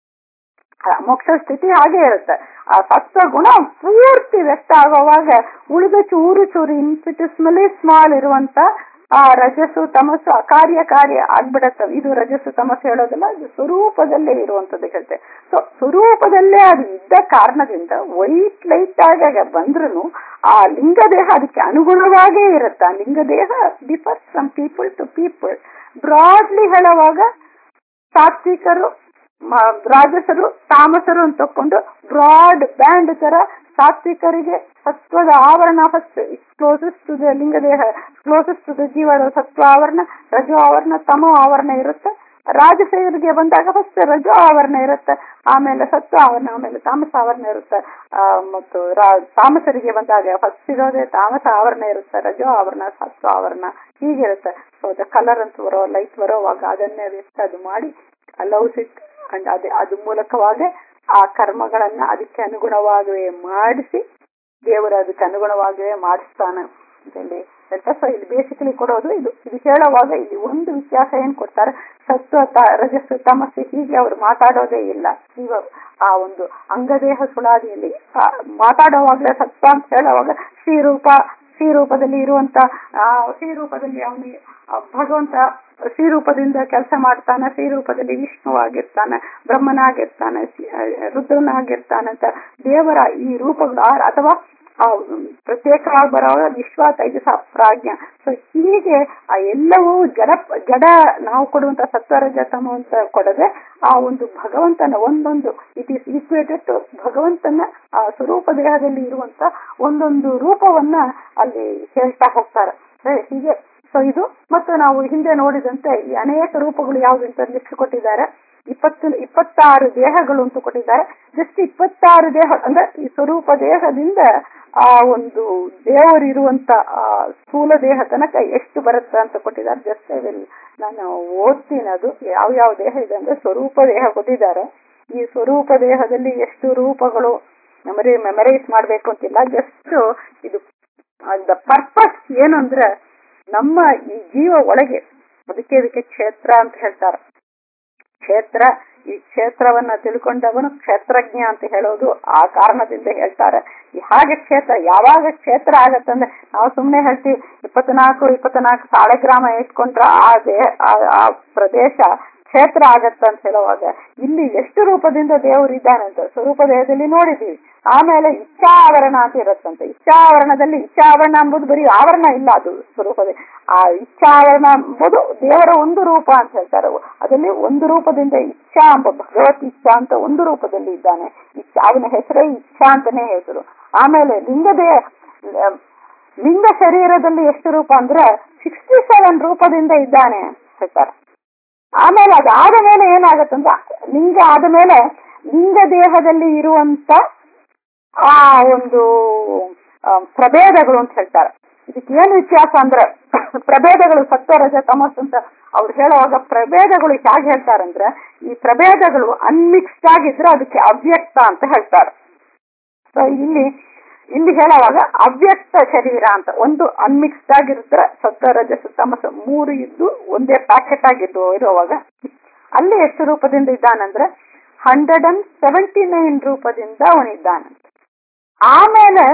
ಮೋಕ್ಷ ಸ್ಥಿತಿ ಹಾಗೆ ಇರುತ್ತೆ ಆ ಸತ್ವ ಗುಣ ಪೂರ್ತಿ ವ್ಯಕ್ತ ಆಗುವಾಗ ಉಳಿದ ಚೂರು ಚೂರು ಇನ್ಫಿಟಿಸ್ಮಲಿ ಸ್ಮಾಲ್ ಇರುವಂತ ಆ ರಜಸ್ಸು ತಮಸ್ಸು ಅಕಾರ್ಯ ಕಾರ್ಯ ಆಗ್ಬಿಡತ್ತವೆ ಇದು ರಜಸ್ಸು ತಮಸ್ಸು ಹೇಳೋದಿಲ್ಲ ಅದು ಸ್ವರೂಪದಲ್ಲೇ ಇರುವಂತದ್ದು ಹೇಳ್ತೆ ಸೊ ಸ್ವರೂಪದಲ್ಲೇ ಅದು ಇದ್ದ ಕಾರಣದಿಂದ ವೈಟ್ ಲೈಟ್ ಆಗಾಗ ಬಂದ್ರು ಆ ಲಿಂಗದೇಹ ಅದಕ್ಕೆ ಅನುಗುಣವಾಗೇ ಇರುತ್ತೆ ಆ ಲಿಂಗದೇಹ differ from people to people broadly ಹೇಳುವಾಗ ಸಾತ್ವಿಕರು ಮ- ರಾಜಸರು ತಾಮಸರು ಅಂತ ತಕೊಂಡು ಬ್ರಾಡ್ ಬ್ಯಾಂಡ್ ತರ ಸಾತ್ವಿಕರಿಗೆ ಸತ್ವದ ಆವರಣ ಫಸ್ಟ್ ಕ್ಲೋಸೆಸ್ಟ್ ಟು ದ ಲಿಂಗದೇಹ ಕ್ಲೋಸೆಸ್ಟ್ ಟು ದ ಜೀವದ ಸತ್ವ ಆವರಣ ರಜೋ ಆವರಣ ತಮೋ ಆವರಣ ಇರುತ್ತೆ ರಾಜಸೇವರಿಗೆ ಬಂದಾಗ ಫಸ್ಟ್ ರಜೋ ಆವರಣ ಇರುತ್ತೆ ಆಮೇಲೆ ಸತ್ವ ಆವರಣ ಆಮೇಲೆ ತಾಮಸ ಆವರಣ ಇರುತ್ತೆ ಆ, ಮತ್ತು ರಾ- ತಾಮಸರಿಗೆ ಬಂದಾಗ ಫಸ್ಟ್ ಇರೋದೇ ತಾಮಸ ಆವರಣ ಇರುತ್ತೆ ರಜೋ ಆವರಣ ಸತ್ವ ಆವರಣ ಹೀಗಿರುತ್ತೆ ಸೊ ದ ಕಲರ್ ಅಂತ ಬರೋ ಲೈಟ್ ಬರೋವಾಗ ಅದನ್ನೇ ವ್ಯಕ್ತ ಅದು ಮಾಡಿ ಅಲೌಸ್ ಇಟ್ ಅಂಡ್ ಅದೇ ಅದು ಮೂಲಕವಾಗಿ ಆ ಕರ್ಮಗಳನ್ನ ಅದಕ್ಕೆ ಅನುಗುಣವಾಗಿಯೇ ಮಾಡಿಸಿ ದೇವರು ಅದಕ್ಕೆ ಅನುಗುಣವಾಗಿಯೇ ಮಾಡಿಸ್ತಾನೆ ಅಂತೇಳಿ ಹೇಳ್ತಾರೆ ಸೊ ಇಲ್ಲಿ ಬೇಸಿಕಲಿ ಕೊಡೋದು ಇದು ಇದು ಹೇಳುವಾಗ ಇಲ್ಲಿ ಒಂದು ವ್ಯತ್ಯಾಸ ಏನ್ ಕೊಡ್ತಾರೆ ಸತ್ವ ತ- ರಜಸ್ಸು ತಮಸ್ಸು ಹೀಗೆ ಅವರು ಮಾತಾಡೋದೇ ಇಲ್ಲ ಈಗ ಆ ಒಂದು ಅಂಗದೇಹ ಸುಳಾದಿಯಲ್ಲಿ ಆ ಮಾತಾಡುವಾಗಲೇ ಸತ್ವ ಅಂತ ಹೇಳುವಾಗ ಶ್ರೀರೂಪ ಶ್ರೀರೂಪದಲ್ಲಿ ಇರುವಂತ ಆ ಶ್ರೀರೂಪದಲ್ಲಿ ಅವನಿಗೆ ಭಗವಂತ ಶ್ರೀರೂಪದಿಂದ ಕೆಲಸ ಮಾಡ್ತಾನೆ ಶ್ರೀರೂಪದಲ್ಲಿ ವಿಷ್ಣುವಾಗಿರ್ತಾನೆ ಬ್ರಹ್ಮನಾಗಿರ್ತಾನೆ ಶ್ರೀ- ಆ, ರುದ್ರನಾಗಿರ್ತಾನೆ ಅಂತ ದೇವರ ಈ ರೂಪಗಳು ಆ- ಅಥವಾ ಆ ಪ್ರತ್ಯೇಕವಾಗಿ ಬರೋವಾಗ ವಿಶ್ವ ತೈಜಸ ಪ್ರಾಜ್ಞ ಸೊ ಹೀಗೆ ಆ ಎಲ್ಲವೂ ಜಡ ಜಡ ನಾವು ಕೊಡುವಂತ ಸತ್ವರಜ ತಮ ಅಂತ ಕೊಡದೆ ಆ ಒಂದು ಭಗವಂತನ ಒಂದೊಂದು ಇಟ್ ಈಸ್ ಈಕ್ವೇಟೆಡ್ ಟು ಭಗವಂತನ ಆ ಸ್ವರೂಪ ದೇಹದಲ್ಲಿ ಇರುವಂತ ಒಂದೊಂದು ರೂಪವನ್ನ ಅಲ್ಲಿ ಹೇಳ್ತಾ ಹೋಗ್ತಾರೆ ಸರಿ, ಹೀಗೆ ಸೊ ಇದು ಮತ್ತು ನಾವು ಹಿಂದೆ ನೋಡಿದಂತೆ ಈ ಅನೇಕ ರೂಪಗಳು ಯಾವ್ದು ಅಂತ ಲಿಸ್ಟ್ ಕೊಟ್ಟಿದ್ದಾರೆ ಇಪ್ಪತ್ತು ಇಪ್ಪತ್ತಾರು ದೇಹಗಳು ಅಂತ ಕೊಟ್ಟಿದ್ದಾರೆ ಜಸ್ಟ್ ಇಪ್ಪತ್ತಾರು ದೇಹ ಅಂದ್ರೆ ಈ ಸ್ವರೂಪ ದೇಹದಿಂದ ಆ ಒಂದು ದೇವರಿರುವಂತ ಆ ಸ್ಥೂಲ ದೇಹ ತನಕ ಎಷ್ಟು ಬರುತ್ತೆ ಅಂತ ಕೊಟ್ಟಿದ್ದಾರೆ ಜಸ್ಟ್ ನಾನು ಓದ್ತೀನಿ ಅದು ಯಾವ ಯಾವ ದೇಹ ಇದೆ ಅಂದ್ರೆ ಸ್ವರೂಪ ದೇಹ ಕೊಟ್ಟಿದ್ದಾರೆ ಈ ಸ್ವರೂಪ ದೇಹದಲ್ಲಿ ಎಷ್ಟು ರೂಪಗಳು ಮೆಮರಿ ಮೆಮರೈಸ್ ಮಾಡ್ಬೇಕು ಅಂತಿಲ್ಲ ಜಸ್ಟ್ ಇದು ದ ಪರ್ಪಸ್ ಏನು ಅಂದ್ರೆ ನಮ್ಮ ಈ ಜೀವ ಒಳಗೆ ಅದಕ್ಕೆ ಇದಕ್ಕೆ ಕ್ಷೇತ್ರ ಅಂತ ಹೇಳ್ತಾರೆ ಕ್ಷೇತ್ರ ಈ ಕ್ಷೇತ್ರವನ್ನ ತಿಳ್ಕೊಂಡವನು ಕ್ಷೇತ್ರಜ್ಞ ಅಂತ ಹೇಳೋದು ಆ ಕಾರಣದಿಂದ ಹೇಳ್ತಾರೆ ಈ ಹಾಗೆ ಕ್ಷೇತ್ರ ಯಾವಾಗ ಕ್ಷೇತ್ರ ಆಗತ್ತಂದ್ರೆ ನಾವು ಸುಮ್ನೆ ಹೇಳ್ತೀವಿ ಇಪ್ಪತ್ನಾಲ್ಕು ಇಪ್ಪತ್ನಾಲ್ಕು ಸಾಳೆಗ್ರಾಮ ಇಟ್ಕೊಂಡ್ರ ಆ ದೇಹ ಆ- ಆ ಪ್ರದೇಶ ಕ್ಷೇತ್ರ ಆಗತ್ತ ಅಂತ ಹೇಳುವಾಗ ಇಲ್ಲಿ ಎಷ್ಟು ರೂಪದಿಂದ ದೇವರು ಇದ್ದಾನಂತ ಸ್ವರೂಪ ದೇಹದಲ್ಲಿ ನೋಡಿದೀವಿ ಆಮೇಲೆ ಇಚ್ಛಾವರಣ ಅಂತ ಇರುತ್ತಂತೆ ಇಚ್ಛಾವರಣದಲ್ಲಿ ಇಚ್ಛಾವರಣ ಎಂಬುದು ಬರೀ ಆವರಣ ಇಲ್ಲ ಅದು ಸ್ವರೂಪದೇ ಆ ಇಚ್ಛಾವರಣ ಎಂಬುದು ದೇವರ ಒಂದು ರೂಪ ಅಂತ ಹೇಳ್ತಾರೆ ಅದರಲ್ಲಿ ಒಂದು ರೂಪದಿಂದ ಇಚ್ಛಾ ಎಂಬ ಭಗವತ್ ಇಚ್ಛಾ ಅಂತ ಒಂದು ರೂಪದಲ್ಲಿ ಇದ್ದಾನೆ ಇಚ್ಛಾ ಅವನ ಹೆಸರೇ ಇಚ್ಛಾ ಅಂತಾನೆ ಹೆಸರು ಆಮೇಲೆ ಲಿಂಗದೇ ಲಿಂಗ ಶರೀರದಲ್ಲಿ ಎಷ್ಟು ರೂಪ ಅಂದ್ರೆ ಸಿಕ್ಸ್ಟಿ ಸೆವೆನ್ ರೂಪದಿಂದ ಇದ್ದಾನೆ ಅಂತ ಹೇಳ್ತಾರೆ ಆಮೇಲೆ ಅದಾದ ಮೇಲೆ ಏನಾಗತ್ತಂದ್ರೆ ಲಿಂಗ ಆದ ಮೇಲೆ ಲಿಂಗ ದೇಹದಲ್ಲಿ ಇರುವಂತ ಆ ಒಂದು ಆ, ಪ್ರಭೇದಗಳು ಅಂತ ಹೇಳ್ತಾರೆ ಇದಕ್ಕೆ ಏನು ವ್ಯತ್ಯಾಸ ಅಂದ್ರೆ ಪ್ರಭೇದಗಳು ಸತ್ವ ರಜ ತಮಸ್ ಅಂತ ಅವ್ರು ಹೇಳುವಾಗ ಪ್ರಭೇದಗಳು ಹೇಗೆ ಹೇಳ್ತಾರಂದ್ರೆ ಈ ಪ್ರಭೇದಗಳು ಅನ್ಮಿಕ್ಸ್ಡ್ ಆಗಿದ್ರೆ ಅದಕ್ಕೆ ಅವ್ಯಕ್ತ ಅಂತ ಹೇಳ್ತಾರೆ ಸೊ ಇಲ್ಲಿ ಇಲ್ಲಿ ಹೇಳುವಾಗ ಅವ್ಯಕ್ತ ಶರೀರ ಅಂತ ಒಂದು ಅನ್ಮಿಕ್ಸ್ಡ್ ಆಗಿರುತ್ತೆ ಸತ್ವ ರಜಸ್ ತಮಸ್ ಮೂರು ಇದ್ದು ಒಂದೇ ಪ್ಯಾಕೆಟ್ ಆಗಿದ್ದು ಇರುವಾಗ ಅಲ್ಲಿ ಎಷ್ಟು ರೂಪದಿಂದ ಇದ್ದಾನಂದ್ರೆ ಹಂಡ್ರೆಡ್ ಅಂಡ್ ಸೆವೆಂಟಿ ನೈನ್ ರೂಪದಿಂದ ಅವನಿದ್ದಾನಂತೆ ಆಮೇಲೆ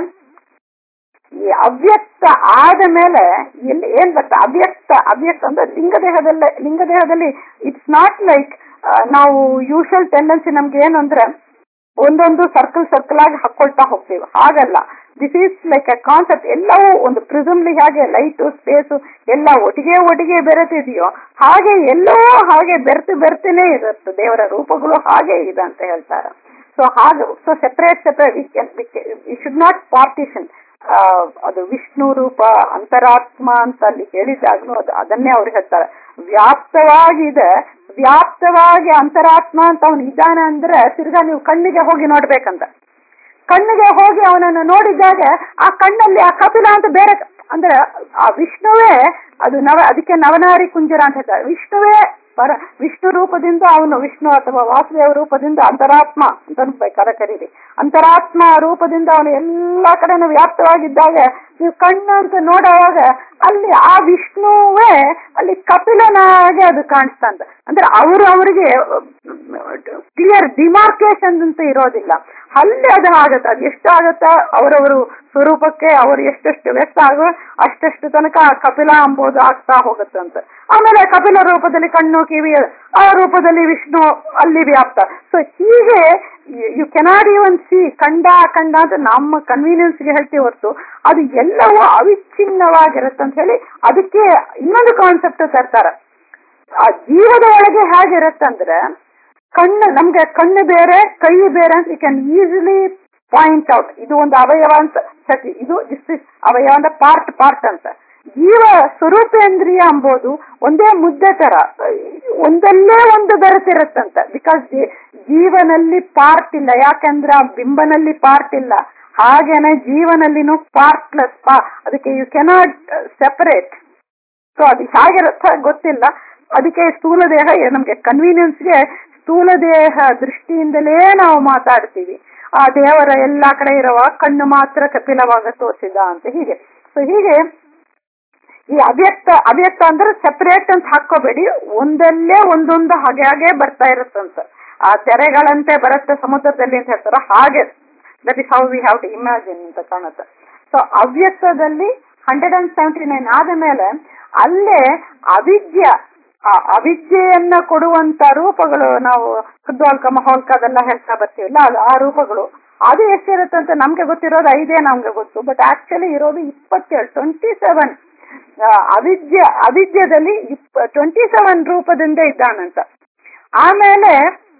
ಈ ಅವ್ಯಕ್ತ ಆದ ಮೇಲೆ ಎಲ್ಲಿ ಏನ್ ಬರ್ತಾ ಅವ್ಯಕ್ತ ಅವ್ಯಕ್ತ ಅಂದ್ರೆ ಲಿಂಗದೇಹದಲ್ಲೇ ಲಿಂಗದೇಹದಲ್ಲಿ ಇಟ್ಸ್ ನಾಟ್ ಲೈಕ್ ನಾವು ಯೂಶಲ್ ಟೆಂಡೆನ್ಸಿ ನಮ್ಗೆ ಏನು ಅಂದ್ರೆ ಒಂದೊಂದು ಸರ್ಕಲ್ ಸರ್ಕಲ್ ಆಗಿ ಹಾಕೊಳ್ತಾ ಹೋಗ್ತೀವಿ ಹಾಗಲ್ಲ this is like a concept ಎಲ್ಲವೂ ಒಂದು ಪ್ರಿಸಮ್ಲಿ ಹೇಗೆ ಲೈಟು ಸ್ಪೇಸು ಎಲ್ಲ ಒಟ್ಟಿಗೆ ಒಟ್ಟಿಗೆ ಬೆರೆತಿದೆಯೋ ಹಾಗೆ ಎಲ್ಲವೂ ಹಾಗೆ ಬೆರೆತು ಬೆರೆತೇನೆ ಇರುತ್ತೆ ದೇವರ ರೂಪಗಳು ಹಾಗೆ ಇದೆ ಅಂತ ಹೇಳ್ತಾರೆ ಸೊ ಹಾಗೆ so separate separate we should not partition ಅದು ವಿಷ್ಣು ರೂಪ ಅಂತರಾತ್ಮ ಅಂತ ಅಲ್ಲಿ ಹೇಳಿದಾಗ್ಲೂ ಅದು ಅದನ್ನೇ ಅವ್ರು ಹೇಳ್ತಾರೆ ವ್ಯಾಪ್ತವಾಗಿದೆ ವ್ಯಾಪ್ತವಾಗಿ ಅಂತರಾತ್ಮ ಅಂತ ಅವನು ಇದ್ದಾನೆ ಅಂದ್ರೆ ತಿರ್ಗಾ ನೀವು ಕಣ್ಣಿಗೆ ಹೋಗಿ ನೋಡ್ಬೇಕಂತ ಕಣ್ಣಿಗೆ ಹೋಗಿ ಅವನನ್ನು ನೋಡಿದಾಗ ಆ ಕಣ್ಣಲ್ಲಿ ಆ ಕಪಿಲ ಅಂತ ಬೇರೆ ಅಂದ್ರೆ ಆ ವಿಷ್ಣುವೇ ಅದು ನವ ಅದಕ್ಕೆ ನವನಾರಿ ಕುಂಜರ ಅಂತ ಹೇಳ್ತಾರೆ ವಿಷ್ಣುವೇ ಪರ ವಿಷ್ಣು ರೂಪದಿಂದ ಅವನು ವಿಷ್ಣು ಅಥವಾ ವಾಸುದೇವ ರೂಪದಿಂದ ಅಂತರಾತ್ಮ ಅಂತ ಬೇಕಾದ್ರೆ ಕರೀರಿ ಅಂತರಾತ್ಮ ರೂಪದಿಂದ ಅವನು ಎಲ್ಲಾ ಕಡೆನೂ ವ್ಯಾಪ್ತವಾಗಿದ್ದಾಗ ನೀವು ಕಣ್ಣು ಅಂತ ನೋಡುವಾಗ ಅಲ್ಲಿ ಆ ವಿಷ್ಣುವೇ ಅಲ್ಲಿ ಕಪಿಲನಾಗೆ ಅದು ಕಾಣಿಸ್ತಾ ಅಂತ ಅಂದ್ರೆ ಅವರು ಅವರಿಗೆ ಕ್ಲಿಯರ್ ಡಿಮಾರ್ಕೇಶನ್ ಅಂತ ಇರೋದಿಲ್ಲ ಅಲ್ಲಿ ಅದು ಆಗತ್ತೆ ಅದು ಎಷ್ಟು ಆಗತ್ತ ಅವರವರು ಸ್ವರೂಪಕ್ಕೆ ಅವರು ಎಷ್ಟೆಷ್ಟು ವ್ಯಕ್ತ ಆಗೋ ಅಷ್ಟೆಷ್ಟು ತನಕ ಆ ಕಪಿಲ ಅಂಬೋದು ಆಗ್ತಾ ಹೋಗುತ್ತಂತೆ ಆಮೇಲೆ ಕಪಿಲ ರೂಪದಲ್ಲಿ ಕಣ್ಣು ಕಿವಿ ಆ ರೂಪದಲ್ಲಿ ವಿಷ್ಣು ಅಲ್ಲಿ ವ್ಯಾಪ್ತ ಸೊ ಹೀಗೆ ಯು ಕೆನಾಟ್ ಇವನ್ ಸಿ ಕಂಡ ಕಂಡ ಅಂತ ನಮ್ಮ ಕನ್ವೀನಿಯನ್ಸ್ಗೆ ಹೇಳ್ತೀವಿ ಹೊರತು ಅದು ಎಲ್ಲವೂ ಅವಿಚ್ಛಿನ್ನವಾಗಿರುತ್ತೆ ಅಂತ ಹೇಳಿ ಅದಕ್ಕೆ ಇನ್ನೊಂದು ಕಾನ್ಸೆಪ್ಟ್ ತರ್ತಾರೆ ಆ ಜೀವದ ಒಳಗೆ ಹೇಗಿರುತ್ತಂದ್ರೆ ಕಣ್ಣು ನಮ್ಗೆ ಕಣ್ಣು ಬೇರೆ ಕೈ ಬೇರೆ ಅಂತ you can easily point out ಇದು ಒಂದು ಅವಯವ ಅಂತ ಸತಿ ಇದು ದಿಸ್ ಇಸ್ ಅವಯವ ಅಂತ ಪಾರ್ಟ್ ಪಾರ್ಟ್ ಅಂತ ಜೀವ ಸ್ವರೂಪೇಂದ್ರಿಯ ಅಂಬೋದು ಒಂದೇ ಮುದ್ದೆ ತರ ಒಂದಲ್ಲೇ ಒಂದು ಬೆರೆತಿರುತ್ತಂತ ಬಿಕಾಸ್ ಜೀವನಲ್ಲಿ ಪಾರ್ಟ್ ಇಲ್ಲ ಯಾಕಂದ್ರೆ ಆ ಬಿಂಬನಲ್ಲಿ ಪಾರ್ಟ್ ಇಲ್ಲ ಹಾಗೇನೆ ಜೀವನಲ್ಲಿನೂ ಪಾರ್ಟ್ಲೆಸ್ ಅದಕ್ಕೆ ಯು ಕೆನಾಟ್ ಸೆಪರೇಟ್ ಸೊ ಅದು ಹೇಗಿರುತ್ತೆ ಗೊತ್ತಿಲ್ಲ ಅದಕ್ಕೆ ಸ್ಥೂಲ ದೇಹ ನಮ್ಗೆ ಕನ್ವೀನಿಯನ್ಸ್ಗೆ ಸ್ಥೂಲ ದೇಹ ದೃಷ್ಟಿಯಿಂದಲೇ ನಾವು ಮಾತಾಡ್ತೀವಿ ಆ ದೇವರ ಎಲ್ಲಾ ಕಡೆ ಇರುವ ಕಣ್ಣು ಮಾತ್ರ ಕಪಿಲವಾಗ ತೋರಿಸಿದ ಅಂತ ಹೀಗೆ ಸೊ ಹೀಗೆ ಈ ಅವ್ಯಕ್ತ ಅವ್ಯಕ್ತ ಅಂದ್ರೆ ಸೆಪರೇಟ್ ಅಂತ ಹಾಕೋಬೇಡಿ ಒಂದಲ್ಲೇ ಒಂದೊಂದು ಹಾಗೆ ಹಾಗೆ ಬರ್ತಾ ಇರುತ್ತಂತ ಆ ತೆರೆಗಳಂತೆ ಬರುತ್ತೆ ಸಮುದ್ರದಲ್ಲಿ ಅಂತ ಹೇಳ್ತಾರ ಹಾಗೆ that is how we have to imagine ಅಂತ ಕಾಣುತ್ತೆ ಸೊ ಅವ್ಯಕ್ತದಲ್ಲಿ ಹಂಡ್ರೆಡ್ ಅಂಡ್ ಸೆವೆಂಟಿ ನೈನ್ ಆದ ಮೇಲೆ ಅಲ್ಲೇ ಅವಿದ್ಯ ಆ ಅವಿದ್ಯೆಯನ್ನ ಕೊಡುವಂತ ರೂಪಗಳು ನಾವು ಕುದ್ದೋಲ್ಕ ಮಹೋಲ್ಕ ಅದೆಲ್ಲ ಹೇಳ್ತಾ ಬರ್ತೀವಿಲ್ಲ ಅದು ಆ ರೂಪಗಳು ಅದು ಎಷ್ಟಿರುತ್ತೆ ಅಂತ ನಮ್ಗೆ ಗೊತ್ತಿರೋದು ಐದೇ ನಮ್ಗೆ ಗೊತ್ತು ಬಟ್ ಆಕ್ಚುಲಿ ಇರೋದು ಇಪ್ಪತ್ತೇಳು ಟ್ವೆಂಟಿ ಸೆವೆನ್ ಅವಿದ್ಯ ಅವಿದ್ಯದಲ್ಲಿ ಟ್ವೆಂಟಿ ಸೆವೆನ್ ರೂಪದಿಂದ ಇದ್ದಾನಂತ ಆಮೇಲೆ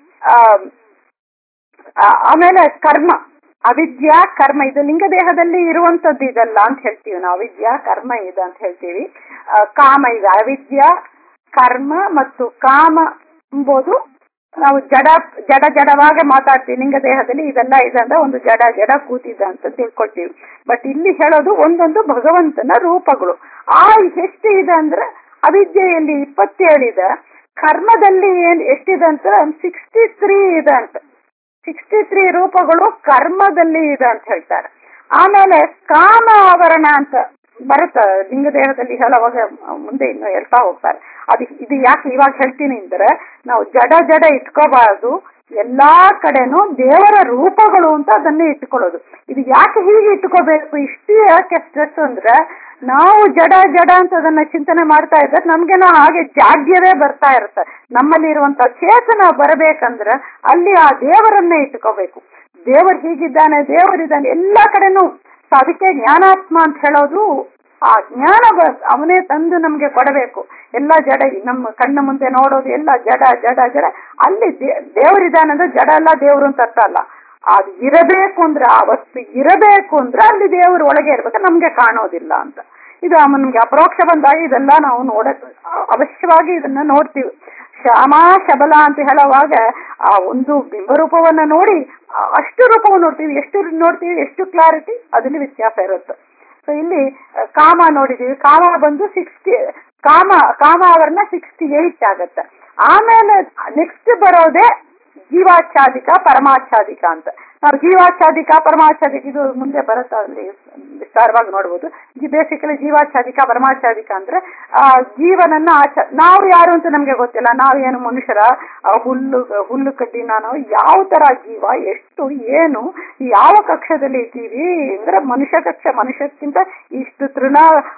ಆಮೇಲೆ ಕರ್ಮ ಅವಿದ್ಯಾ ಕರ್ಮ ಇದು ಲಿಂಗ ದೇಹದಲ್ಲಿ ಇರುವಂತದ್ದು ಇದಲ್ಲ ಅಂತ ಹೇಳ್ತೀವಿ ನಾವು ಅವಿದ್ಯಾ ಕರ್ಮ ಇದೆ ಅಂತ ಹೇಳ್ತೀವಿ ಕಾಮ ಇದೆ ಅವಿದ್ಯಾ ಕರ್ಮ ಮತ್ತು ಕಾಮ ಎಂಬುದು ನಾವು ಜಡ ಜಡ ಜಡವಾಗಿ ಮಾತಾಡ್ತೀವಿ ಲಿಂಗ ದೇಹದಲ್ಲಿ ಇದೆಲ್ಲ ಇದೆ ಅಂದ್ರೆ ಒಂದು ಜಡ ಜಡ ಕೂತಿದೆ ಅಂತ ತಿಳ್ಕೊಳ್ತೀವಿ ಬಟ್ ಇಲ್ಲಿ ಹೇಳೋದು ಒಂದೊಂದು ಭಗವಂತನ ರೂಪಗಳು ಆ ಎಷ್ಟು ಇದೆ ಅಂದ್ರೆ ಅವಿದ್ಯೆಯಲ್ಲಿ ಇಪ್ಪತ್ತೇಳಿದೆ ಕರ್ಮದಲ್ಲಿ ಏನ್ ಎಷ್ಟಿದೆ ಅಂತ ಸಿಕ್ಸ್ಟಿ ತ್ರೀ ಇದೆ ಅಂತ ಸಿಕ್ಸ್ಟಿ ತ್ರೀ ರೂಪಗಳು ಕರ್ಮದಲ್ಲಿ ಇದೆ ಅಂತ ಹೇಳ್ತಾರೆ ಆಮೇಲೆ ಕಾಮ ಆವರಣ ಅಂತ ಬರುತ್ತೆ ಲಿಂಗ ದೇಹದಲ್ಲಿ ಹೇಳುವಾಗ ಮುಂದೆ ಇನ್ನು ಹೇಳ್ತಾ ಹೋಗ್ತಾರೆ ಅದು ಇದು ಯಾಕೆ ಇವಾಗ ಹೇಳ್ತೀನಿ ಅಂದ್ರೆ ನಾವು ಜಡ ಜಡ ಇಟ್ಕೋಬಾರ್ದು ಎಲ್ಲಾ ಕಡೆನೂ ದೇವರ ರೂಪಗಳು ಅಂತ ಅದನ್ನೇ ಇಟ್ಕೊಳ್ಳೋದು ಇದು ಯಾಕೆ ಹೀಗೆ ಇಟ್ಕೋಬೇಕು ಇಷ್ಟು ಯಾಕೆ ಸ್ಟ್ರೆಸ್ ಅಂದ್ರೆ ನಾವು ಜಡ ಜಡ ಅಂತ ಅದನ್ನ ಚಿಂತನೆ ಮಾಡ್ತಾ ಇದ್ರೆ ನಮ್ಗೆನೋ ಹಾಗೆ ಜಾಡ್ಯವೇ ಬರ್ತಾ ಇರುತ್ತೆ ನಮ್ಮಲ್ಲಿ ಇರುವಂತ ಚೇತನ ಬರಬೇಕಂದ್ರೆ ಅಲ್ಲಿ ಆ ದೇವರನ್ನೇ ಇಟ್ಕೋಬೇಕು ದೇವರು ಹೀಗಿದ್ದಾನೆ ದೇವರಿದ್ದಾನೆ ಎಲ್ಲಾ ಕಡೆನೂ ಅದಕ್ಕೆ ಜ್ಞಾನಾತ್ಮ ಅಂತ ಹೇಳೋದು ಆ ಜ್ಞಾನ ಅವನೇ ತಂದು ನಮ್ಗೆ ಕೊಡಬೇಕು ಎಲ್ಲ ಜಡ ನಮ್ಮ ಕಣ್ಣ ಮುಂದೆ ನೋಡೋದು ಎಲ್ಲ ಜಡ ಜಡ ಜಡ ಅಲ್ಲಿ ದೇವರಿದ್ದಾನಂದ್ರೆ ಜಡ ಎಲ್ಲ ದೇವರು ಅಂತ ಅರ್ಥ ಅಲ್ಲ ಅದು ಇರಬೇಕು ಅಂದ್ರೆ ಆ ವಸ್ತು ಇರಬೇಕು ಅಂದ್ರೆ ಅಲ್ಲಿ ದೇವರು ಒಳಗೆ ಇರ್ಬೇಕು ನಮ್ಗೆ ಕಾಣೋದಿಲ್ಲ ಅಂತ ಇದು ನಮ್ಗೆ ಅಪರೋಕ್ಷ ಬಂದಾಗ ಇದೆಲ್ಲ ನಾವು ನೋಡಕ್ ಅವಶ್ಯವಾಗಿ ಇದನ್ನ ನೋಡ್ತೀವಿ ಶ್ಯಾಮ ಶಬಲ ಅಂತ ಹೇಳುವಾಗ ಆ ಒಂದು ಬಿಂಬರೂಪವನ್ನ ನೋಡಿ ಅಷ್ಟು ರೂಪವನ್ನು ನೋಡ್ತೀವಿ ಎಷ್ಟು ನೋಡ್ತೀವಿ ಎಷ್ಟು ಕ್ಲಾರಿಟಿ ಅದಲ್ಲಿ ವ್ಯತ್ಯಾಸ ಇರುತ್ತೆ ಸೊ ಇಲ್ಲಿ ಕಾಮ ನೋಡಿದೀವಿ ಕಾಮ ಬಂದು ಸಿಕ್ಸ್ಟಿ ಕಾಮ ಕಾಮಾವರಣ ಸಿಕ್ಸ್ಟಿ ಏಟ್ ಆಗತ್ತೆ ಆಮೇಲೆ ನೆಕ್ಸ್ಟ್ ಬರೋದೇ ಜೀವಾಚ್ಛಾದಿಕ ಪರಮಾಚ್ಛಾದಿಕ ಅಂತ ನಾವು ಜೀವಾಚ್ಛಾದಿಕ ಪರಮಾಚ್ಛಾದಿಕ ಇದು ಮುಂದೆ ಬರುತ್ತೆ ಅಲ್ಲಿ ವಿಸ್ತಾರವಾಗಿ ನೋಡ್ಬೋದು ಬೇಸಿಕಲಿ ಜೀವಾಚ್ಛಾದಿಕ ಪರಮಾಚ್ಛಾದಿಕ ಅಂದ್ರೆ ಆ ಜೀವನನ್ನ ಆಚ ನಾವು ಯಾರು ಅಂತ ನಮ್ಗೆ ಗೊತ್ತಿಲ್ಲ ನಾವೇನು ಮನುಷ್ಯರ ಹುಲ್ಲು ಹುಲ್ಲು ಕಡ್ಡಿನ ನಾವು ಯಾವ ತರ ಜೀವ ಎಷ್ಟು ಏನು ಯಾವ ಕಕ್ಷದಲ್ಲಿ ಇದ್ದೀವಿ ಅಂದ್ರೆ ಮನುಷ್ಯ ಕಕ್ಷ ಮನುಷ್ಯಕ್ಕಿಂತ ಇಷ್ಟು ತೃಣ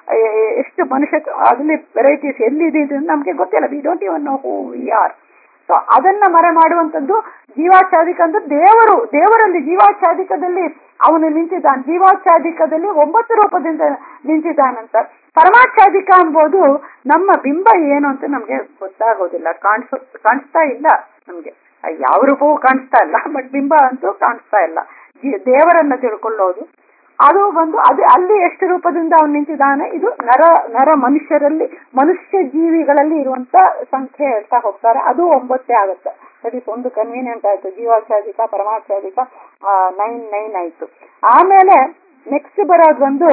ಎಷ್ಟು ಮನುಷ್ಯ ಅದ್ರಲ್ಲಿ ವೆರೈಟೀಸ್ ಎಲ್ಲಿದೆ ನಮ್ಗೆ ಗೊತ್ತಿಲ್ಲ we don't even know who we are so ಅದನ್ನ ಮರೆ ಮಾಡುವಂತದ್ದು ಜೀವಾಚ್ಛಾದಿಕ ಅಂದ್ರೆ ದೇವರು ದೇವರಲ್ಲಿ ಜೀವಾಚ್ಛಾದಿಕದಲ್ಲಿ ಅವನು ನಿಂತಿದ್ದಾನೆ ಜೀವಾಚ್ಛಾದಿಕದಲ್ಲಿ ಒಂಬತ್ತು ರೂಪದಿಂದ ನಿಂತಿದ್ದಾನಂತ ಪರಮಾಚ್ಛಾದಿಕ ಎಂಬುದು ನಮ್ಮ ಬಿಂಬ ಏನು ಅಂತ ನಮ್ಗೆ ಗೊತ್ತಾಗೋದಿಲ್ಲ ಕಾಣಿಸೋ ಕಾಣಿಸ್ತಾ ಇಲ್ಲ ನಮ್ಗೆ ಯಾವ ರೂಪವೂ ಕಾಣಿಸ್ತಾ ಇಲ್ಲ ಬಟ್ ಬಿಂಬ ಅಂತೂ ಕಾಣಿಸ್ತಾ ಇಲ್ಲ ದೇವರನ್ನ ತಿಳ್ಕೊಳ್ಳೋದು ಅದು ಬಂದು ಅದು ಅಲ್ಲಿ ಎಷ್ಟು ರೂಪದಿಂದ ಅವನು ನಿಂತಿದ್ದಾನೆ ಇದು ನರ ನರ ಮನುಷ್ಯರಲ್ಲಿ ಮನುಷ್ಯ ಜೀವಿಗಳಲ್ಲಿ ಇರುವಂತ ಸಂಖ್ಯೆ ಹೇಳ್ತಾ ಹೋಗ್ತಾರೆ ಅದು ಒಂಬತ್ತೇ ಆಗುತ್ತೆ ದಟ್ ಇಸ್ ಒಂದು ಕನ್ವೀನಿಯಂಟ್ ಆಯ್ತು ಜೀವಾಚ್ಛಾದಿಕ ಪರಮಾಚ್ಛಾದಿಕ ನೈನ್ ನೈನ್ ಆಯ್ತು ಆಮೇಲೆ ನೆಕ್ಸ್ಟ್ ಬರೋದು ಒಂದು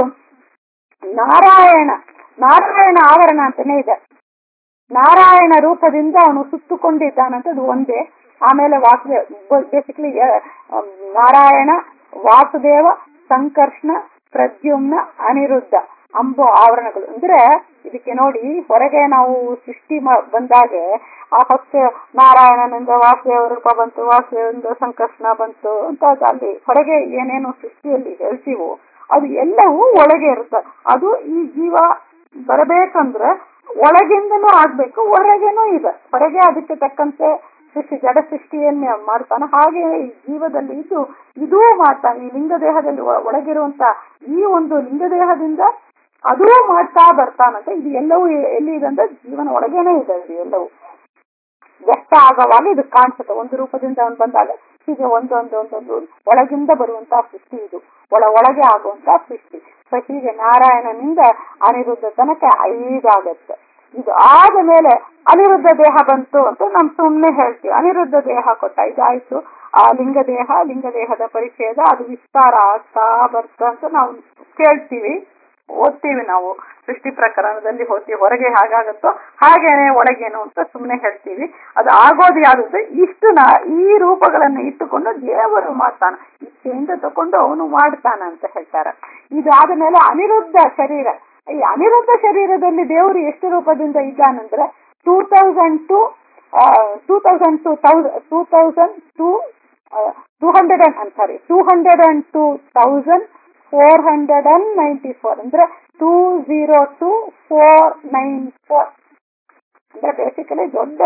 ನಾರಾಯಣ ನಾರಾಯಣ ಆವರಣ ಅಂತಾನೆ ಇದೆ ನಾರಾಯಣ ರೂಪದಿಂದ ಅವನು ಸುತ್ತುಕೊಂಡಿದ್ದಾನಂತ ಅದು ಒಂದೇ ಆಮೇಲೆ ವಾಸುದೇವ ಬೇಸಿಕಲಿ ನಾರಾಯಣ ವಾಸುದೇವ ಸಂಕರ್ಷಣ ಪ್ರದ್ಯುಮ್ನ ಅನಿರುದ್ಧ ಅಂಬೋ ಆವರಣಗಳು ಅಂದ್ರೆ ಇದಕ್ಕೆ ನೋಡಿ ಹೊರಗೆ ನಾವು ಸೃಷ್ಟಿ ಮ- ಬಂದಾಗೆ ಆ ಫಸ್ಟ್ ನಾರಾಯಣನಿಂದ ವಾಸುದೇವ ರೂಪ ಬಂತು ವಾಸುದೇವನಿಂದ ಸಂಕರ್ಷಣ ಬಂತು ಅಂತ ಅದು ಅಲ್ಲಿ ಹೊರಗೆ ಏನೇನು ಸೃಷ್ಟಿಯಲ್ಲಿ ಹೇಳ್ತೀವೋ ಅದು ಎಲ್ಲವೂ ಒಳಗೆ ಇರುತ್ತೆ ಅದು ಈ ಜೀವ ಬರಬೇಕಂದ್ರೆ ಒಳಗಿಂದನೂ ಆಗ್ಬೇಕು ಹೊರಗೇನೂ ಇದೆ ಹೊರಗೆ ಅದಕ್ಕೆ ತಕ್ಕಂತೆ ಸೃಷ್ಟಿ ಜಡ ಸೃಷ್ಟಿಯನ್ನ ಮಾಡ್ತಾನೆ ಹಾಗೆ ಈ ಜೀವದಲ್ಲಿ ಇದ್ದು ಇದೂ ಮಾಡ್ತಾನೆ ಈ ಲಿಂಗ ದೇಹದಲ್ಲಿ ಒ- ಒಳಗಿರುವಂತ ಈ ಒಂದು ಲಿಂಗ ದೇಹದಿಂದ ಅದೂ ಮಾಡ್ತಾ ಬರ್ತಾನಂತೆ ಇದು ಎಲ್ಲವೂ ಎ- ಎಲ್ಲಿ ಇದೆ ಅಂದ್ರೆ ಜೀವನ ಒಳಗೇನೆ ಇದೆ ಇದು ಎಲ್ಲವೂ ವ್ಯಕ್ತ ಆಗುವಾಗ ಇದು ಕಾಣಿಸುತ್ತೆ ಒಂದು ರೂಪದಿಂದ ಅವನು ಬಂದಾಗ ಹೀಗೆ ಒಂದೊಂದು ಒಂದೊಂದು ಒಳಗಿಂದ ಬರುವಂತಹ ಸೃಷ್ಟಿ ಇದು ಒಳ ಒಳಗೆ ಆಗುವಂತಹ ಸೃಷ್ಟಿ ಸೊ ಹೀಗೆ ನಾರಾಯಣನಿಂದ ಅನಿರುದ್ಧ ತನಕ ಐದಾಗತ್ತೆ ಇದು ಆದ ಮೇಲೆ ಅನಿರುದ್ಧ ದೇಹ ಬಂತು ಅಂತ ನಮ್ ಸುಮ್ನೆ ಹೇಳ್ತೀವಿ ಅನಿರುದ್ಧ ದೇಹ ಕೊಟ್ಟ ಇದಾಯ್ತು ಆ ಲಿಂಗ ದೇಹ ಲಿಂಗ ದೇಹದ ಪರಿಚಯದ ಅದು ವಿಸ್ತಾರ ಆಗ್ತಾ ಬರ್ತಾ ಅಂತ ನಾವು ಕೇಳ್ತೀವಿ ಓದ್ತೀವಿ ನಾವು ಸೃಷ್ಟಿ ಪ್ರಕರಣದಲ್ಲಿ ಹೋಗ್ತೀವಿ ಹೊರಗೆ ಹಾಗಾಗತ್ತೋ ಹಾಗೇನೆ ಒಳಗೇನು ಅಂತ ಸುಮ್ಮನೆ ಹೇಳ್ತೀವಿ ಅದು ಆಗೋದು ಯಾವುದು ಇಷ್ಟನ್ನ ಈ ರೂಪಗಳನ್ನು ಇಟ್ಟುಕೊಂಡು ದೇವರು ಮಾಡ್ತಾನ ಇಚ್ಛೆಯಿಂದ ತಕೊಂಡು ಅವನು ಮಾಡ್ತಾನ ಅಂತ ಹೇಳ್ತಾರೆ ಇದಾದ ಮೇಲೆ ಅನಿರುದ್ಧ ಶರೀರ ಈ ಅನಿರುದ್ಧ ಶರೀರದಲ್ಲಿ ದೇವರು ಎಷ್ಟು ರೂಪದಿಂದ ಇದ್ದಾನಂದ್ರೆ two thousand to two thousand to two thousand to two hundred and sorry two hundred and two thousand four hundred and ninety four ಅಂದ್ರೆ two zero two four nine four ಅಂದ್ರೆ ಬೇಸಿಕಲಿ ದೊಡ್ಡ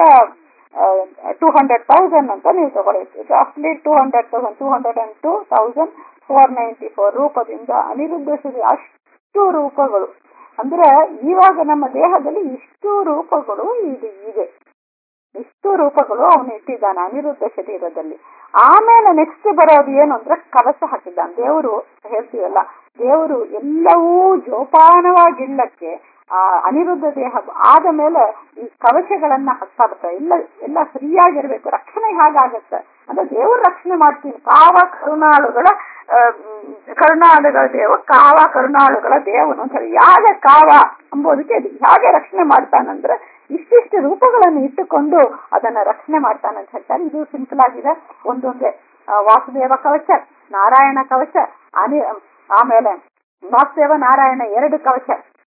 ಟೂ ಹಂಡ್ರೆಡ್ ತೌಸಂಡ್ ಅಂತ ನೀವು ತಗೊಳ್ಳಿ ಜಾಸ್ತಿ two hundred thousand two hundred and two thousand four ninety four ರೂಪದಿಂದ ಅನಿರುದ್ಧ ಶ್ರೀ ಅಷ್ಟು ರೂಪಗಳು ಅಂದ್ರೆ ಇವಾಗ ನಮ್ಮ ದೇಹದಲ್ಲಿ ಇಷ್ಟು ರೂಪಗಳು ಇದು ಇದೆ ಇಷ್ಟು ರೂಪಗಳು ಅವನು ಇಟ್ಟಿದ್ದಾನೆ ಅನಿರುದ್ಧ ಶರೀರದಲ್ಲಿ ಆಮೇಲೆ ನೆಕ್ಸ್ಟ್ ಬರೋದು ಏನು ಅಂದ್ರೆ ಕವಚ ಹಾಕಿದ್ದಾನೆ ದೇವರು ಹೇಳ್ತೀವಲ್ಲ ದೇವರು ಎಲ್ಲವೂ ಜೋಪಾನವಾಗಿಲ್ಲಕ್ಕೆ ಆ ಅನಿರುದ್ಧ ದೇಹ ಆದ ಮೇಲೆ ಈ ಕವಚಗಳನ್ನ ಹಾಕ್ತಾ ಬರ್ತಾರೆ ಎಲ್ಲ ಎಲ್ಲ ಫ್ರೀಯಾಗಿರ್ಬೇಕು ರಕ್ಷಣೆ ಹೇಗಾಗತ್ತೆ ಅಂದ್ರೆ ದೇವರು ರಕ್ಷಣೆ ಮಾಡ್ತೀನಿ ಕಾವ ಕರುಣಾಳುಗಳ ಆ, ಮ್, ಕರುಣಾಳುಗಳ ದೇವ ಕಾವ ಕರುಣಾಳುಗಳ ದೇವನು ಅಂತ ಹೇಳಿ ಯಾಕೆ ಕಾವ ಅಂಬೋದಕ್ಕೆ ಅದು ಹೇಗೆ ರಕ್ಷಣೆ ಮಾಡ್ತಾನಂದ್ರೆ ಇಷ್ಟಿಷ್ಟು ರೂಪಗಳನ್ನು ಇಟ್ಟುಕೊಂಡು ಅದನ್ನ ರಕ್ಷಣೆ ಮಾಡ್ತಾನಂತ ಹೇಳ್ತಾರೆ ಇದು ಸಿಂಪಲ್ ಆಗಿದೆ ಒಂದೊಂದೇ ಆ, ವಾಸುದೇವ ಕವಚ ನಾರಾಯಣ ಕವಚ ಅನಿ ಆಮೇಲೆ ವಾಸುದೇವ ನಾರಾಯಣ ಎರಡು ಕವಚ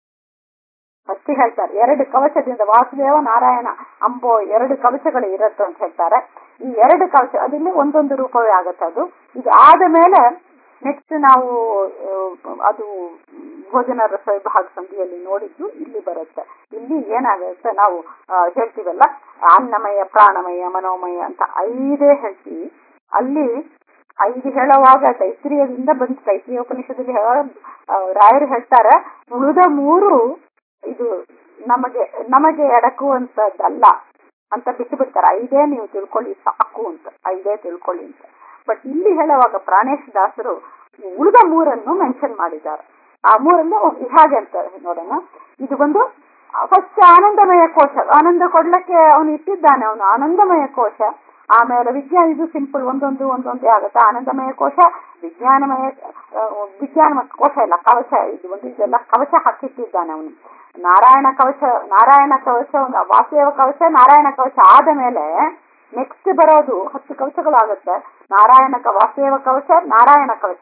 ಅಷ್ಟೇ ಹೇಳ್ತಾರೆ ಎರಡು ಕವಚದಿಂದ ವಾಸುದೇವ ನಾರಾಯಣ ಅಂಬೋ ಎರಡು ಕವಚಗಳು ಇರುತ್ತೆ ಅಂತ ಹೇಳ್ತಾರೆ ಈ ಎರಡು ಕವಚ ಅದಿಲ್ಲಿ ಒಂದೊಂದು ರೂಪವೇ ಆಗತ್ತೆ ಅದು ಇದು ಆದ ಮೇಲೆ ನೆಕ್ಸ್ಟ್ ನಾವು ಆ, ಅದು ಭೋಜನ ರಸ ವಿಭಾಗ ಸಂಧಿಯಲ್ಲಿ ನೋಡಿದ್ದು ಇಲ್ಲಿ ಬರುತ್ತೆ ಇಲ್ಲಿ ಏನಾಗುತ್ತೆ ನಾವು ಆ, ಹೇಳ್ತೀವಲ್ಲ ಅನ್ನಮಯ ಪ್ರಾಣಮಯ ಮನೋಮಯ ಅಂತ ಐದೇ ಹೇಳ್ತೀವಿ ಅಲ್ಲಿ ಐದು ಹೇಳುವಾಗ ತೈತ್ರಿಯದಿಂದ ಬಂದು ತೈತ್ರಿಯ ಉಪನಿಷದಲ್ಲಿ ಹೇಳೋ ಆ, ರಾಯರು ಹೇಳ್ತಾರೆ ಉಳಿದ ಮೂರು ಇದು ನಮಗೆ ನಮಗೆ ಎಡಕುವಂತದ್ದಲ್ಲ ಅಂತ ಬಿಟ್ಟು ಬಿಡ್ತಾರೆ ಐದೇ ನೀವು ತಿಳ್ಕೊಳ್ಳಿ ಸಾಕು ಅಂತ ಐದೇ ತಿಳ್ಕೊಳ್ಳಿ ಅಂತ ಬಟ್ ಇಲ್ಲಿ ಹೇಳುವಾಗ ಪ್ರಾಣೇಶ್ ದಾಸರು ಉಳಿದ ಮೂರನ್ನು ಮೆನ್ಷನ್ ಮಾಡಿದ್ದಾರೆ ಆ ಮೂರನ್ನು ಹಾಗೆ ಅಂತಾರೆ ನೋಡೋಣ ಇದು ಒಂದು ಫಸ್ಟ್ ಆನಂದಮಯ ಕೋಶ ಆನಂದ ಕೊಡ್ಲಿಕ್ಕೆ ಅವನು ಇಟ್ಟಿದ್ದಾನೆ ಅವನು ಆನಂದಮಯ ಕೋಶ ಆಮೇಲೆ ವಿಜ್ಞಾನ ಇದು ಸಿಂಪಲ್ ಒಂದೊಂದು ಒಂದೊಂದೇ ಆಗುತ್ತೆ ಆನಂದಮಯ ಕೋಶ ವಿಜ್ಞಾನಮಯ ಆ, ವಿಜ್ಞಾನಮಯ ಕೋಶ ಇಲ್ಲ ಕವಚ ಇದು ಒಂದು ಇದೆಲ್ಲ ಕವಚ ಹಾಕಿಟ್ಟಿದ್ದಾನೆ ಅವನು ನಾರಾಯಣ ಕವಚ ನಾರಾಯಣ ಕವಚ ಒಂದು ವಾಸುದೇವ ಕವಚ ನಾರಾಯಣ ಕವಚ ಆದ ಮೇಲೆ ನೆಕ್ಸ್ಟ್ ಬರೋದು ಹತ್ತು ಕವಚಗಳು ಆಗುತ್ತೆ ನಾರಾಯಣ ಕ- ವಾಸುದೇವ ಕವಚ ನಾರಾಯಣ ಕವಚ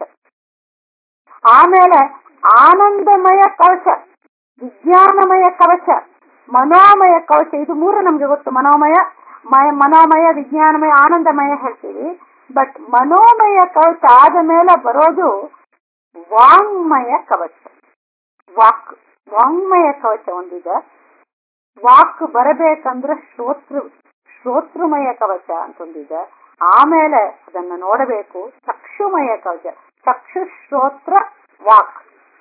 ಆಮೇಲೆ ಆನಂದಮಯ ಕವಚ ವಿಜ್ಞಾನಮಯ ಕವಚ ಮನೋಮಯ ಕವಚ ಇದು ಮೂರು ನಮ್ಗೆ ಗೊತ್ತು ಮನೋಮಯ ಮಯ ಮನೋಮಯ ವಿಜ್ಞಾನಮಯ ಆನಂದಮಯ ಹೇಳ್ತೀವಿ ಬಟ್ ಮನೋಮಯ ಕವಚ ಆದ ಮೇಲೆ ಬರೋದು ವಾಂಗ್ಮಯ ಕವಚ ವಾಕ್ ವಾಂಗ್ಮಯ ಕವಚ ಒಂದಿದೆ ವಾಕ್ ಬರಬೇಕಂದ್ರೆ ಶ್ರೋತೃ ಶ್ರೋತೃಮಯ ಕವಚ ಅಂತ ಒಂದಿದೆ ಆಮೇಲೆ ಅದನ್ನ ನೋಡಬೇಕು ಚಕ್ಷುಮಯ ಕವಚ ಚಕ್ಷು ಶ್ರೋತ್ರ ವಾಕ್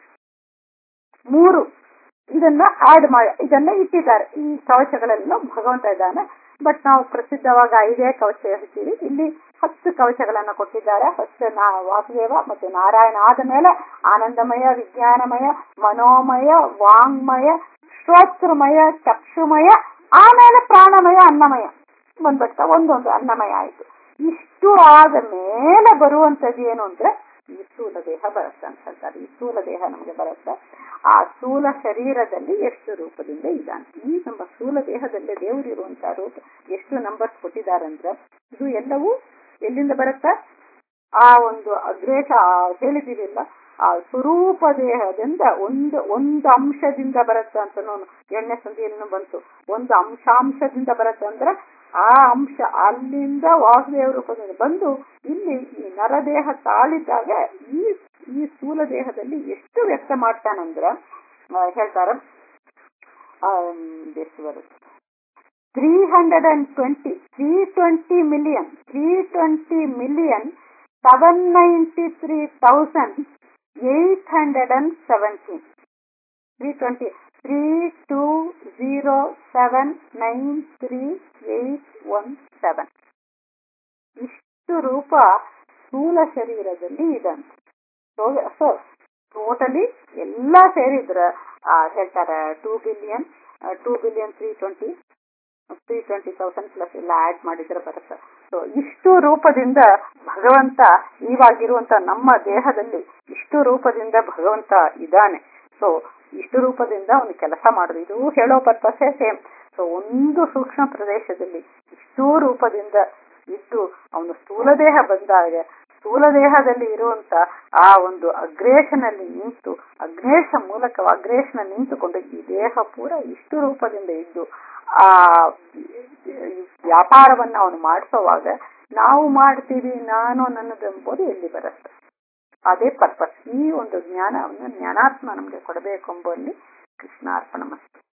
ಮೂರು ಇದನ್ನ ಆಡ್ ಮಾಡಿ ಇದನ್ನ ಇಟ್ಟಿದ್ದಾರೆ ಈ ಕವಚಗಳೆಲ್ಲ ಭಗವಂತ ಇದ್ದಾನೆ ಬಟ್ ನಾವು ಪ್ರಸಿದ್ಧವಾಗಿ ಐದೇ ಕವಚ ಹೇಳ್ತೀವಿ ಇಲ್ಲಿ ಹತ್ತು ಕವಚಗಳನ್ನ ಕೊಟ್ಟಿದ್ದಾರೆ ಫಸ್ಟ್ ನಾ ವಾಸುದೇವ ಮತ್ತು ನಾರಾಯಣ ಆದ ಮೇಲೆ ಆನಂದಮಯ ವಿಜ್ಞಾನಮಯ ಮನೋಮಯ ವಾಂಗ್ಮಯ ಶ್ರೋತೃಮಯ ಚಕ್ಷುಮಯ ಆಮೇಲೆ ಪ್ರಾಣಮಯ ಅನ್ನಮಯ ಬಂದ್ಬಿಡ್ತಾ ಒಂದೊಂದು ಅನ್ನಮಯ ಆಯ್ತು ಇಷ್ಟು ಆದ ಮೇಲೆ ಬರುವಂತದ್ದು ಏನು ಅಂದ್ರೆ ಈ ಸ್ಥೂಲ ದೇಹ ಬರುತ್ತೆ ಅಂತ ಹೇಳ್ತಾರೆ ಈ ಸ್ಥೂಲ ದೇಹ ನಮಗೆ ಬರುತ್ತೆ ಆ ಸ್ಥೂಲ ಶರೀರದಲ್ಲಿ ಎಷ್ಟು ರೂಪದಿಂದ ಇದ್ದಾನೆ ಈ ನಮ್ಮ ಸ್ಥೂಲ ದೇಹದಲ್ಲಿ ದೇವರಿರುವಂತಹ ರೂಪ ಎಷ್ಟು ನಂಬರ್ಸ್ ಕೊಟ್ಟಿದ್ದಾರಂದ್ರೆ ಇದು ಎಲ್ಲವೂ ಎಲ್ಲಿಂದ ಬರುತ್ತೆ ಆ ಒಂದು ಅಗ್ರೇಶ ಹೇಳಿದಿರಲ್ಲ ಆ ಸ್ವರೂಪ ದೇಹದಿಂದ ಒಂದು ಒಂದು ಅಂಶದಿಂದ ಬರುತ್ತೆ ಅಂತ ನೋನು ಎಣ್ಣೆ ಸಂಧಿಯನ್ನು ಬಂತು ಒಂದು ಅಂಶಾಂಶದಿಂದ ಬರುತ್ತೆ ಅಂದ್ರೆ ಆ ಅಂಶ ಅಲ್ಲಿಂದ ವಾಸುದೇವ ರೂಪದಿಂದ ಬಂದು ಇಲ್ಲಿ ಈ ನರದೇಹ ತಾಳಿದಾಗ ಈ ಈ ಸ್ಥೂಲ ದೇಹದಲ್ಲಿ ಎಷ್ಟು ವ್ಯಕ್ತ ಮಾಡ್ತಾನಂದ್ರ ಆ, ಹೇಳ್ತಾರ three hundred and twenty three twenty million three twenty million seven ninety three thousand eight hundred and seventeen three twenty three two zero seven nine three eight one seven ಇಷ್ಟು ರೂಪ ಸ್ಥೂಲ ಶರೀರದಲ್ಲಿ ಇದಂತೆ ಸೊ ಟೋಟಲಿ ಎಲ್ಲ ಸೇರಿದ್ರ ಆ, ಹೇಳ್ತಾರೆ two billion two billion three twenty three twenty thousand plus ಎಲ್ಲ add ಮಾಡಿದ್ರೆ ಬರುತ್ತೆ ಸೊ ಇಷ್ಟು ರೂಪದಿಂದ ಭಗವಂತ ಇವಾಗಿರುವಂತ ನಮ್ಮ ದೇಹದಲ್ಲಿ ಇಷ್ಟು ರೂಪದಿಂದ ಭಗವಂತ ಇದ್ದಾನೆ ಸೊ ಇಷ್ಟು ರೂಪದಿಂದ ಅವನು ಕೆಲಸ ಮಾಡುದು ಇದು ಹೇಳೋ ಪರ್ಪಸೇ ಸೇಮ್ ಸೊ ಒಂದು ಸೂಕ್ಷ್ಮ ಪ್ರದೇಶದಲ್ಲಿ ಇಷ್ಟೂ ರೂಪದಿಂದ ಇದ್ದು ಅವನು ಸ್ಥೂಲ ದೇಹ ಬಂದಾಗ ಸ್ಥೂಲ ದೇಹದಲ್ಲಿ ಇರುವಂತ ಆ ಒಂದು ಅಗ್ರೇಷನಲ್ಲಿ ನಿಂತು ಅಗ್ರೇಷ ಮೂಲಕ ಅಗ್ರೇಷನ ನಿಂತುಕೊಂಡು ಈ ದೇಹ ಪೂರ ಇಷ್ಟು ರೂಪದಿಂದ ಇದ್ದು ಆ ವ್ಯಾಪಾರವನ್ನ ಅವನು ಮಾಡಿಸೋವಾಗ ನಾವು ಮಾಡ್ತೀವಿ ನಾನು ನನ್ನದು ಎಂಬುದು ಎಲ್ಲಿ ಬರುತ್ತೆ ಅದೇ ಪರ್ಪಸ್ ಈ ಒಂದು ಜ್ಞಾನವನ್ನು ಜ್ಞಾನಾತ್ಮ ನಮಗೆ ಕೊಡಬೇಕು ಎಂಬುವಲ್ಲಿ ಕೃಷ್ಣಾರ್ಪಣ ಮಸ್ತು